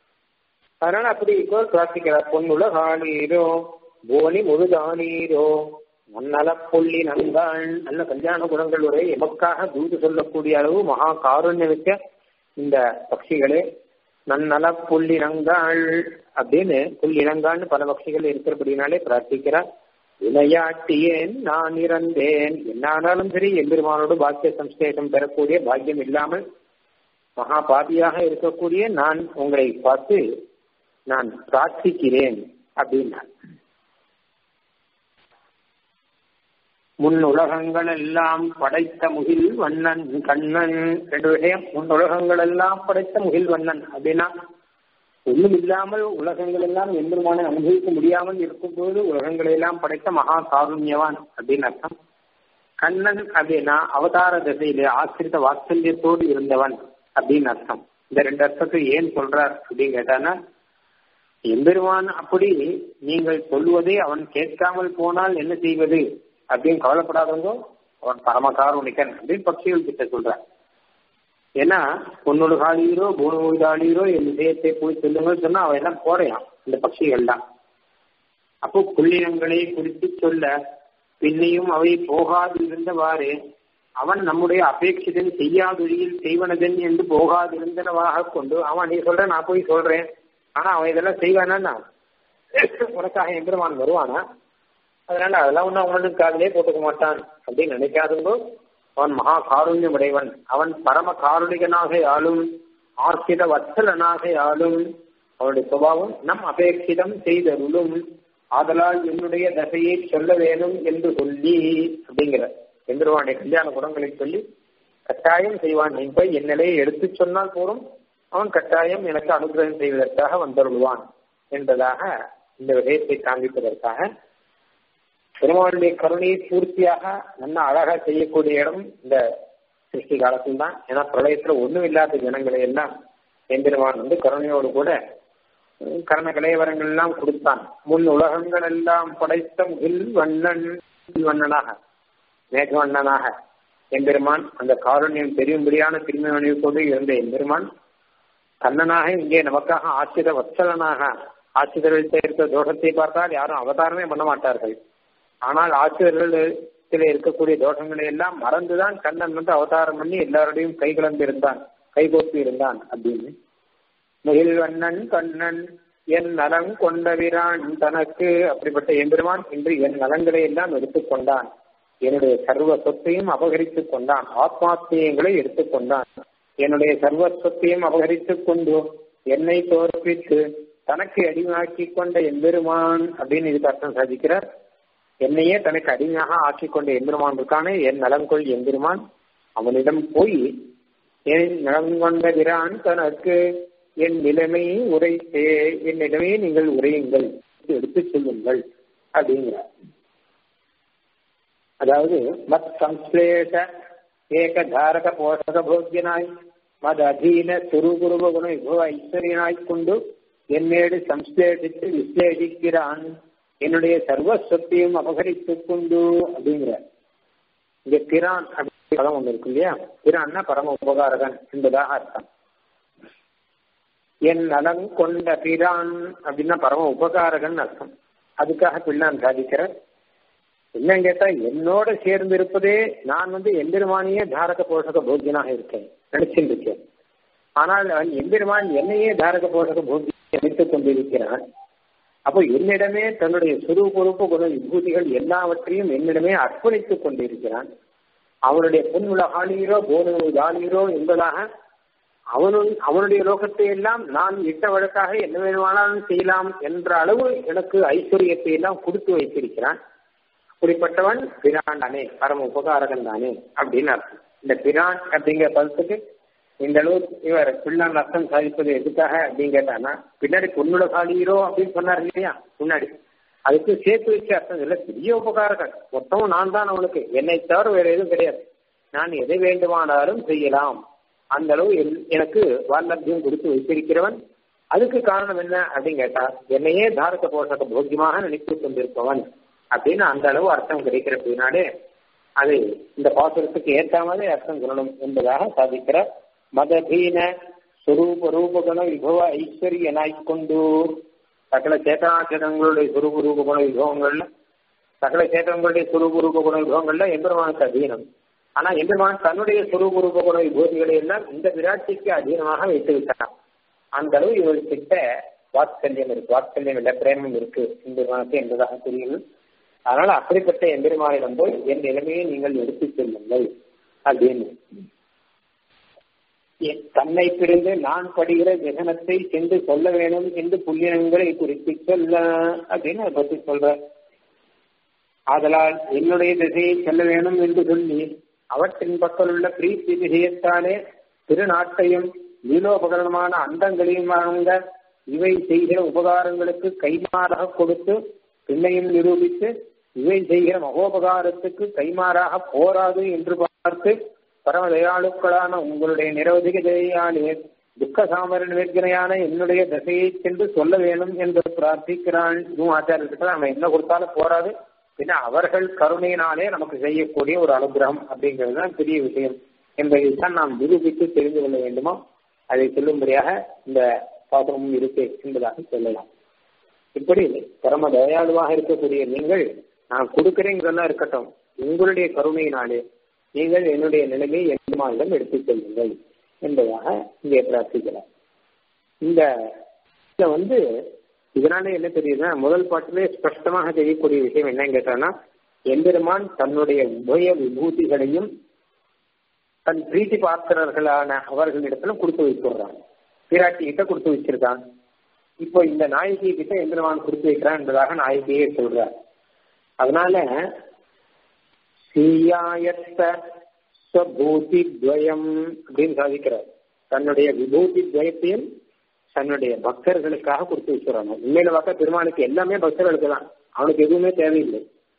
அதனால அப்படி இப்போ பிரார்த்திக்கிறார் பொன்னுல காணீரோ போனி முழுதானீரோ மன்னல புள்ளி நந்தாள் நல்ல கல்யாண குணங்கள் உரை எமக்காக தூது சொல்லக்கூடிய அளவு மகா காருண்யமிக்க இந்த பட்சிகளே நன்னல புள்ளினங்காள் அப்படின்னு புள்ளினங்காள்னு பல பட்சிகள் இருக்கிறபடினாலே பிரார்த்திக்கிறார் விளையாட்டியேன் நான் இறந்தேன் என்னானாலும் சரி எம்பெருமானோடு பாக்கிய சம்ஸ்லேஷம் பெறக்கூடிய பாக்கியம் இல்லாமல் மகா பாபியாக இருக்கக்கூடிய நான் உங்களை பார்த்து நான் பிரார்த்திக்கிறேன் அப்படின்னா முன் உலகங்கள் எல்லாம் படைத்த முகில் வண்ணன் கண்ணன் ரெண்டு விஷயம் முன் உலகங்கள் எல்லாம் படைத்த முகில் வண்ணன் அப்படின்னா ஒண்ணும் இல்லாமல் உலகங்கள் எல்லாம் எம்பெருமானை அனுபவிக்க முடியாமல் இருக்கும்போது உலகங்களை எல்லாம் படைத்த மகா காருண்யவான் அப்படின்னு அர்த்தம் கண்ணன் அப்படின்னா அவதார திசையில ஆசிரித்த வாத்சல்யத்தோடு இருந்தவன் அப்படின்னு அர்த்தம் இந்த ரெண்டு அர்த்தத்தை ஏன் சொல்றார் அப்படின்னு கேட்டானா எம்பெருமான் அப்படி நீங்கள் சொல்வதை அவன் கேட்காமல் போனால் என்ன செய்வது அப்படின்னு கவலைப்படாதவங்க அவன் பரமகாருணிகன் அப்படின்னு பக்திகள் கிட்ட சொல்றான் ஏன்னா உன்னோட காலீரோ பூனோதாளீரோ என் விஷயத்தை போய் சொல்லுங்கன்னு சொன்னா அவன் எல்லாம் போறையான் இந்த பட்சிகள் தான் அப்போ புள்ளினங்களை குறித்து சொல்ல பின்னையும் அவை போகாது இருந்தவாறு அவன் நம்முடைய அபேட்சிதன் செய்யாதொழியில் செய்வனதன் என்று போகாதிருந்தனவாக கொண்டு அவன் நீ சொல்ற நான் போய் சொல்றேன் ஆனா அவன் இதெல்லாம் செய்வானா உனக்காக எம்பெருமான் வருவானா அதனால அதெல்லாம் ஒன்றும் அவனுக்கு காதலே போட்டுக்க மாட்டான் அப்படின்னு நினைக்காதுங்கோ அவன் மகா காருண்யம் உடையவன் அவன் பரம காருணிகனாக ஆளும் ஆர்த்தித வத்சலனாக ஆளும் அவனுடைய சுபாவம் நம் அபேட்சிதம் செய்தருளும் ஆதலால் என்னுடைய தசையை சொல்ல வேணும் என்று சொல்லி அப்படிங்கிற எந்திரவானுடைய கல்யாண குணங்களை சொல்லி கட்டாயம் செய்வான் நீ போய் என் நிலையை எடுத்து சொன்னால் போதும் அவன் கட்டாயம் எனக்கு அனுகிரகம் செய்வதற்காக வந்தருள்வான் என்பதாக இந்த விஷயத்தை காண்பிப்பதற்காக பெருமாளுடைய கருணையை பூர்த்தியாக நல்ல அழகா செய்யக்கூடிய இடம் இந்த சிருஷ்டி காலத்தில் தான் ஏன்னா பிரளயத்துல ஒண்ணும் இல்லாத ஜனங்களை எல்லாம் எம்பெருமான் வந்து கருணையோடு கூட கரண கலைவரங்கள் எல்லாம் கொடுத்தான் முன் உலகங்கள் எல்லாம் படைத்த முகில் வண்ணன் வண்ணனாக மேகவண்ணனாக எம்பெருமான் அந்த காருண்யம் தெரியும்படியான திருமணியோடு இருந்த எம்பெருமான் கண்ணனாக இங்கே நமக்காக ஆசிர வத்சலனாக ஆசிரியர்கள் இருக்க தோஷத்தை பார்த்தால் யாரும் அவதாரமே பண்ண மாட்டார்கள் ஆனால் ஆசிரியர்களிடத்தில் இருக்கக்கூடிய தோஷங்களை எல்லாம் மறந்துதான் கண்ணன் வந்து அவதாரம் பண்ணி எல்லாருடையும் கை கலந்து இருந்தான் கைகோப்பி இருந்தான் அப்படின்னு முகில் வண்ணன் கண்ணன் என் நலம் கொண்டவிரான் தனக்கு அப்படிப்பட்ட எம்பெருமான் இன்று என் நலங்களை எல்லாம் எடுத்துக்கொண்டான் என்னுடைய சர்வ சொத்தையும் அபகரித்துக் கொண்டான் ஆத்மாத்தியங்களை எடுத்துக்கொண்டான் என்னுடைய சர்வ சொத்தையும் அபகரித்துக் கொண்டு என்னை தோற்பித்து தனக்கு அடிமையாக்கி கொண்ட எம்பெருமான் அப்படின்னு இதுக்கு அர்த்தம் சாதிக்கிறார் என்னையே தனக்கு அடிமையாக ஆக்கி கொண்ட எம்பெருமான் இருக்கானே என் நலங்கொள் எம்பெருமான் அவனிடம் போய் என் நலம் கொண்ட விரான் தனக்கு என் நிலைமை உரைத்தே என்னிடமே நீங்கள் உரையுங்கள் எடுத்து சொல்லுங்கள் அப்படிங்கிறார் அதாவது மத் சம்ஸ்லேஷ ஏக தாரக போஷக போக்கியனாய் மத அதீன சுருகுருவ குண விபவ ஐஸ்வரியனாய் கொண்டு என்னேடு சம்ஸ்லேஷித்து விஸ்லேஷிக்கிறான் என்னுடைய சர்வஸ்வத்தையும் அபகரித்துக் கொண்டு அப்படிங்கிற இங்க பிரான் அப்படி பதம் ஒண்ணு இருக்கு இல்லையா பிரான்னா பரம உபகாரகன் என்பதாக அர்த்தம் என் நலம் கொண்ட பிரான் அப்படின்னா பரம உபகாரகன் அர்த்தம் அதுக்காக பிள்ளான் சாதிக்கிற என்னன்னு கேட்டா என்னோட சேர்ந்து இருப்பதே நான் வந்து எம்பெருமானியே தாரக போஷக போக்கியனாக இருக்கேன் நினைச்சுட்டு இருக்கேன் ஆனால் அவன் எம்பெருமான் என்னையே தாரக போஷக போக்கிய நினைத்துக் கொண்டிருக்கிறான் அப்போ என்னிடமே தன்னுடைய சுரூபரூப குண விபூதிகள் எல்லாவற்றையும் என்னிடமே அர்ப்பணித்துக் கொண்டிருக்கிறான் அவனுடைய பொன் உலகாளீரோ போனுதாளீரோ என்பதாக அவனு அவனுடைய லோகத்தை எல்லாம் நான் இட்ட வழக்காக என்ன வேணுமானாலும் செய்யலாம் என்ற அளவு எனக்கு ஐஸ்வர்யத்தை எல்லாம் கொடுத்து வைத்திருக்கிறான் அப்படிப்பட்டவன் பிரான் தானே பரம உபகாரகன் தானே அப்படின்னு அர்த்தம் இந்த பிரான் அப்படிங்கிற பதத்துக்கு இந்த அளவு இவர் பிள்ளான் அர்த்தம் சாதிப்பது எதுக்காக அப்படின்னு கேட்டானா பின்னாடி பொண்ணுல காலீரோ அப்படின்னு சொன்னார் இல்லையா முன்னாடி அதுக்கு சேர்த்து வச்ச அர்த்தம் இல்லை பெரிய உபகாரகன் மொத்தமும் நான் தான் அவனுக்கு என்னை தவிர வேற எதுவும் கிடையாது நான் எதை வேண்டுமானாலும் செய்யலாம் அந்த அளவு எனக்கு வால்லபியம் கொடுத்து வைத்திருக்கிறவன் அதுக்கு காரணம் என்ன அப்படின்னு கேட்டா என்னையே தாரக போஷக போக்கியமாக நினைத்துக் கொண்டிருப்பவன் அப்படின்னு அந்த அளவு அர்த்தம் கிடைக்கிற பின்னாலே அது இந்த பாசுரத்துக்கு ஏற்ற மாதிரி அர்த்தம் சொல்லணும் என்பதாக சாதிக்கிற மதபீன சுரூப ரூபகுண விபவ ஐஸ்வர்யனாய் கொண்டு சகல சேத்தனாச்சேதங்களுடைய சுரூப ரூபகுண விபவங்கள்ல சகல சேத்தனங்களுடைய சுரூப ரூபகுண விபவங்கள்ல எம்பெருமானுக்கு அதீனம் ஆனா எம்பெருமான் தன்னுடைய சுரூப ரூபகுண விபூதிகளை எல்லாம் இந்த விராட்சிக்கு அதீனமாக வைத்து விட்டான் அந்த அளவு இவர்கிட்ட வாத்சல்யம் இருக்கு வாத்சல்யம் இல்ல பிரேமம் இருக்கு எம்பெருமானுக்கு என்பதாக தெரியும் அதனால அப்படிப்பட்ட எம்பெருமானிடம் போய் என் நிலைமையை நீங்கள் எடுத்துச் செல்லுங்கள் அப்படின்னு தன்னை பிரிந்து நான் படுகிற ஜெகனத்தை சென்று சொல்ல வேணும் என்று புள்ளினங்களை குறித்து சொல்ல அப்படின்னு அதை பற்றி சொல்ற ஆதலால் என்னுடைய திசையை செல்ல வேணும் என்று சொல்லி அவற்றின் பக்கம் உள்ள பிரீத்தி விஷயத்தாலே திருநாட்டையும் லீலோபகரணமான அண்டங்களையும் வழங்க இவை செய்கிற உபகாரங்களுக்கு கைமாறாக கொடுத்து பின்னையும் நிரூபித்து இவை செய்கிற மகோபகாரத்துக்கு கைமாறாக போராது என்று பார்த்து பரம தயாளுக்களான உங்களுடைய நிரவதிக தயாலே துக்க சாமர நிர்கனையான என்னுடைய தசையை சென்று சொல்ல வேணும் என்று பிரார்த்திக்கிறான் இன்னும் ஆச்சாரியத்துக்கு நம்ம என்ன கொடுத்தாலும் போராது பின்ன அவர்கள் கருணையினாலே நமக்கு செய்யக்கூடிய ஒரு அனுகிரகம் அப்படிங்கிறது தான் பெரிய விஷயம் என்பதை தான் நாம் நிரூபித்து தெரிந்து கொள்ள வேண்டுமோ அதை சொல்லும்படியாக இந்த பாத்திரமும் இருக்கு என்பதாக சொல்லலாம் இப்படி பரம தயாளுவாக இருக்கக்கூடிய நீங்கள் நான் கொடுக்கிறேங்கிறதெல்லாம் இருக்கட்டும் உங்களுடைய கருணையினாலே நீங்கள் என்னுடைய நிலைமையை எம்பெருமானிடம் எடுத்துச் செல்லுங்கள் என்பதாக இங்கே பிரார்த்திக்கிறார் இந்த இதுல வந்து இதனால என்ன தெரியுதுன்னா முதல் பாட்டிலே ஸ்பஷ்டமாக தெரியக்கூடிய விஷயம் என்னன்னு கேட்டான்னா எம்பெருமான் தன்னுடைய உபய விபூதிகளையும் தன் பிரீத்தி பாத்திரர்களான அவர்களிடத்துல கொடுத்து வைத்துடுறான் பிராட்டி கிட்ட கொடுத்து வச்சிருக்கான் இப்போ இந்த நாயகி கிட்ட எம்பெருமான் கொடுத்து வைக்கிறான் என்பதாக நாயகியே சொல்றார் அதனால சீயாயத்த ஸ்வபூதி துவயம் அப்படின்னு சாதிக்கிறார் தன்னுடைய விபூதி துவயத்தையும் தன்னுடைய பக்தர்களுக்காக கொடுத்து வச்சுறாங்க உண்மையில பார்த்தா பெருமானுக்கு எல்லாமே பக்தர்களுக்கு தான் அவனுக்கு எதுவுமே தேவையில்லை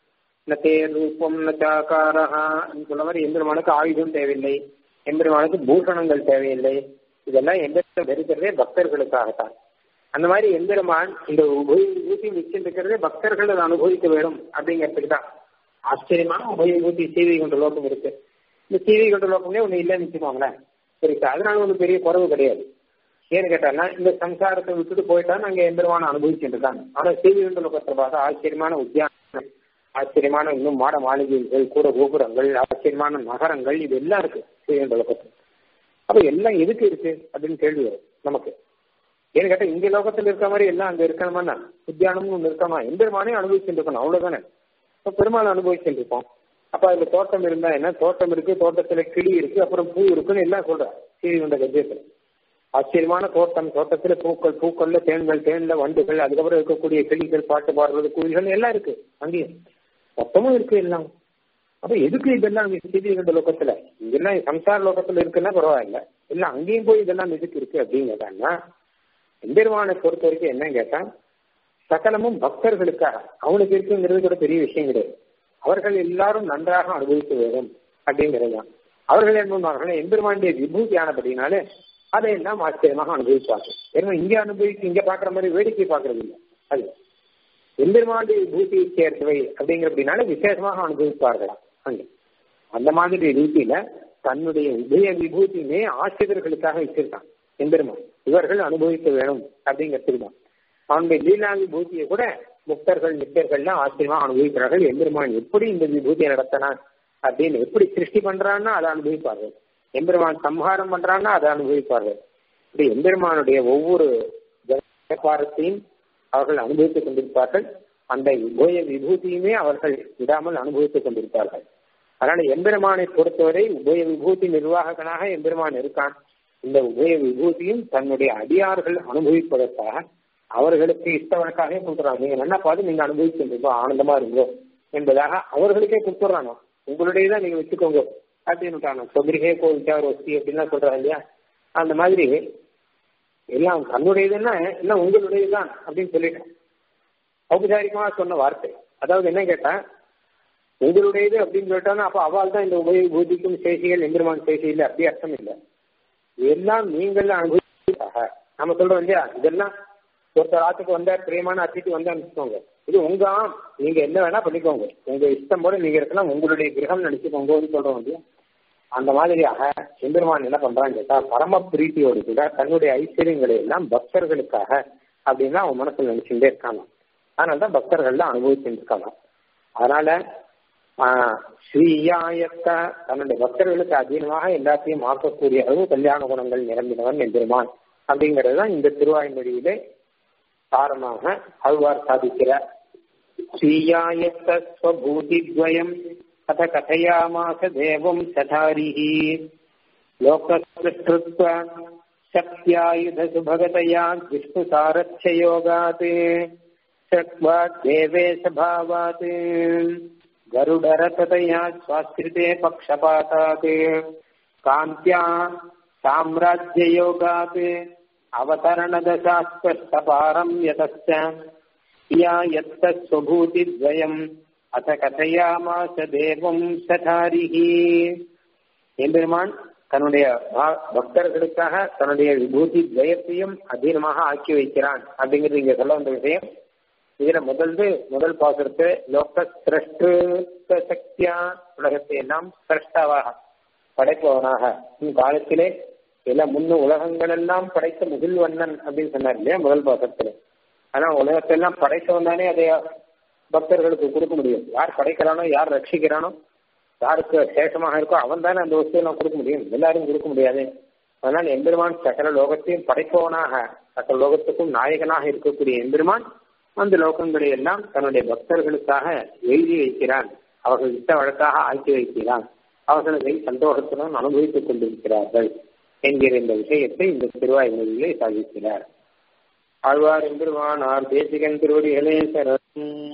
நே ரூபம் நச்சாக்காரஹா சொல்ல மாதிரி எம்பெருமானுக்கு ஆயுதம் தேவையில்லை எம்பெருமானுக்கு பூஷணங்கள் தேவையில்லை இதெல்லாம் எம்பெருமான் தரிக்கிறதே பக்தர்களுக்காகத்தான் அந்த மாதிரி எம்பெருமான் இந்த உபயோகூட்டி வச்சிருக்கிறதே பக்தர்கள் அதை அனுபவிக்க வேணும் அப்படிங்கிறதுக்கு தான் ஆச்சரியமான உபயோகூட்டி சீவை கொண்ட லோகம் இருக்கு இந்த சீவை கொண்ட லோகமே ஒண்ணு இல்லைன்னு வச்சுக்கோங்களேன் சரி அதனால ஒன்றும் பெரிய குறவு கிடையாது ஏன்னு கேட்டாங்கன்னா இந்த சம்சாரத்தை விட்டுட்டு போயிட்டா நாங்க எம்பெருமான அனுபவிச்சுட்டு இருக்காங்க ஆனா சீவை கொண்ட லோகத்தை பார்த்தா ஆச்சரியமான உத்தியானம் ஆச்சரியமான இன்னும் மாட மாளிகைகள் கூட கோபுரங்கள் ஆச்சரியமான நகரங்கள் இது எல்லாம் இருக்கு சீவை கொண்ட லோகத்தில் அப்ப எல்லாம் எதுக்கு இருக்கு அப்படின்னு கேள்வி வரும் நமக்கு ஏன்னு கேட்டா இங்க லோகத்துல இருக்க மாதிரி எல்லாம் அங்க இருக்கணுமா உத்தியானம்னு ஒண்ணு இருக்கமா எம்பெருமானே அனுபவிச்சுட்டு இருக்கணும் அவ்வளவுதானே இப்ப பெருமாள் அனுபவிச்சுட்டு இருப்போம் அப்ப அதுல தோட்டம் இருந்தா என்ன தோட்டம் இருக்கு தோட்டத்துல கிளி இருக்கு அப்புறம் பூ இருக்குன்னு எல்லாம் சொல்ற சீரி கொண்ட கஜயத்துல ஆச்சரியமான தோட்டம் தோட்டத்துல பூக்கள் பூக்கள்ல தேன்கள் தேன்ல வண்டுகள் அதுக்கப்புறம் இருக்கக்கூடிய கிளிகள் பாட்டு பாடுறது குயில்கள் எல்லாம் இருக்கு அங்கேயும் மொத்தமும் இருக்கு எல்லாம் அப்ப எதுக்கு இதெல்லாம் சீதி கொண்ட லோகத்துல இதெல்லாம் சம்சார லோகத்துல இருக்குன்னா பரவாயில்ல இல்ல அங்கேயும் போய் இதெல்லாம் எதுக்கு இருக்கு அப்படின்னு கேட்டாங்கன்னா எம்பெருமானை பொறுத்த வரைக்கும் என்ன கேட்டா சகலமும் பக்தர்களுக்காக அவனுக்கு இருக்குங்கிறது கூட பெரிய விஷயம் கிடையாது அவர்கள் எல்லாரும் நன்றாக அனுபவிக்க வேண்டும் அப்படிங்கிறது தான் அவர்கள் என்ன எம்பெருமானுடைய விபூதி ஆனபடினாலே அதை எல்லாம் ஆச்சரியமாக அனுபவிப்பாங்க ஏன்னா இங்க அனுபவிச்சு இங்க பாக்குற மாதிரி வேடிக்கை பாக்குறது இல்லை அது எம்பெருமானுடைய விபூதியை சேர்ந்தவை அப்படிங்கிற அப்படின்னால விசேஷமாக அனுபவிப்பார்களாம் அங்க அந்த மாதிரி ரீதியில தன்னுடைய உதய விபூதியுமே ஆசிரியர்களுக்காக வச்சிருக்கான் எம்பெருமான் இவர்கள் அனுபவிக்க வேணும் அப்படிங்கிறதுக்கு தான் அவனுடைய லீலா விபூதியை கூட முக்தர்கள் நித்தர்கள்லாம் ஆச்சரியமா அனுபவிக்கிறார்கள் எம்பெருமான் எப்படி இந்த விபூதியை நடத்தினான் அப்படின்னு எப்படி சிருஷ்டி பண்றான்னா அதை அனுபவிப்பார்கள் எம்பெருமான் சம்ஹாரம் பண்றான்னா அதை அனுபவிப்பார்கள் இப்படி எம்பெருமானுடைய ஒவ்வொரு வியாபாரத்தையும் அவர்கள் அனுபவித்துக் கொண்டிருப்பார்கள் அந்த உபய விபூதியுமே அவர்கள் விடாமல் அனுபவித்துக் கொண்டிருப்பார்கள் அதனால எம்பெருமானை பொறுத்தவரை உபய விபூதி நிர்வாககனாக எம்பெருமான் இருக்கான் இந்த உபய விபூதியும் தன்னுடைய அடியார்கள் அனுபவிப்பதற்காக அவர்களுக்கு இஷ்டவனுக்காக கொடுக்குறாங்க நீங்க என்ன பார்த்து நீங்க அனுபவிச்சுருக்கோ ஆனந்தமா இருங்கோ என்பதாக அவர்களுக்கே கொடுத்துட்றானோ உங்களுடைய தான் நீங்க வச்சுக்கோங்க அப்படின்னு சொகிரிகே கோ விசார் வஸ்தி அப்படின்லாம் சொல்றாங்க இல்லையா அந்த மாதிரி எல்லாம் தன்னுடையதுன்னா எல்லாம் உங்களுடையதுதான் அப்படின்னு சொல்லிட்டேன் ஔபசாரிகமா சொன்ன வார்த்தை அதாவது என்ன கேட்டா உங்களுடையது அப்படின்னு சொல்லிட்டாங்கன்னா அப்ப அவள் தான் இந்த உபய பூதிக்கும் சேஷிகள் எம்பெருமான் சேஷி இல்லை அப்படி அர்த்தம் இல்லை எல்லாம் நீங்கள் அனுபவிச்சாக நம்ம சொல்றோம் இல்லையா இதெல்லாம் ஒருத்தர் ஆத்துக்கு வந்தா பிரியமான அத்திக்கு வந்தான்னு வச்சுக்கோங்க இது உங்க ஆம் நீங்க என்ன வேணா பண்ணிக்கோங்க உங்க இஷ்டம் போல நீங்க இருக்கலாம் உங்களுடைய கிரகம் நினைச்சுக்கோங்கன்னு சொல்றோம் இல்லையா அந்த மாதிரியாக எம்பெருமான் என்ன பண்றான்னு கேட்டா பரம பிரீத்தியோடு கூட தன்னுடைய ஐஸ்வர்யங்களை எல்லாம் பக்தர்களுக்காக அப்படின்னா அவன் மனசுல நினைச்சுட்டே இருக்காங்க அதனாலதான் பக்தர்கள்லாம் அனுபவிச்சுட்டு இருக்காங்க அதனால ஸ்ரீயாயத்த தன்னுடைய பக்தர்களுக்கு அதீனமாக எல்லாத்தையும் ஆக்கக்கூடிய அளவு கல்யாண குணங்கள் நிரம்பினவன் எம்பெருமான் அப்படிங்கிறது தான் இந்த திருவாய்மொழியிலே காரணமாக அழ்வார் சாதிக்கிறார் ஸ்ரீயாயத்தூதித்வயம் அத கதையாமாச தேவம் சதாரிஹி லோகஸ்ருத்வ சக்தியாயுத சுபகதயா விஷ்ணு சாரட்சயோகாத் சக்வா தேவே சபாவாத் गरुडरततया स्वाश्रिते पक्षपातात् कान्त्या साम्राज्ययोगात् अवतरणदशास्पष्टपारं यतश्च या यत्तस्वभूतिद्वयम् अथ கதையாமாச தேவம் சதாரிஹி எம்பெருமான் தன்னுடைய பக்தர்களுக்காக தன்னுடைய விபூதி துவயத்தையும் அதீனமாக ஆக்கி வைக்கிறான் அப்படிங்கிறது இங்க சொல்ல வந்த விஷயம் இதுல முதல்து முதல் பாசுரத்து லோக சிரஷ்டு சக்தியா உலகத்தை எல்லாம் சிரஷ்டாவாக படைப்பவனாக காலத்திலே எல்லா முன்னு உலகங்கள் எல்லாம் படைத்த முகில்வண்ணன் அப்படின்னு சொன்னார் இல்லையா முதல் பாசத்துல ஆனா உலகத்தை எல்லாம் படைத்தவன் தானே அதை பக்தர்களுக்கு கொடுக்க முடியும் யார் படைக்கிறானோ யார் ரட்சிக்கிறானோ யாருக்கு சேஷமாக இருக்கோ அவன் தானே அந்த வஸ்துவெல்லாம் கொடுக்க முடியும் எல்லாரும் கொடுக்க முடியாது அதனால் எம்பெருமான் சகல லோகத்தையும் படைப்பவனாக சகல லோகத்துக்கும் நாயகனாக இருக்கக்கூடிய எம்பெருமான் அந்த லோகங்களை எல்லாம் தன்னுடைய பக்தர்களுக்காக எழுதி வைக்கிறான் அவர்கள் இட்ட வழக்காக ஆக்கி வைக்கிறான் அவர்களை சந்தோஷத்துடன் அனுபவித்துக் கொண்டிருக்கிறார்கள் என்கிற இந்த விஷயத்தை இந்த திருவாய்மொழியிலே சாதிக்கிறார் ஆழ்வார் எம்பெருமானார் தேசிகன் திருவடிகளே சரணம்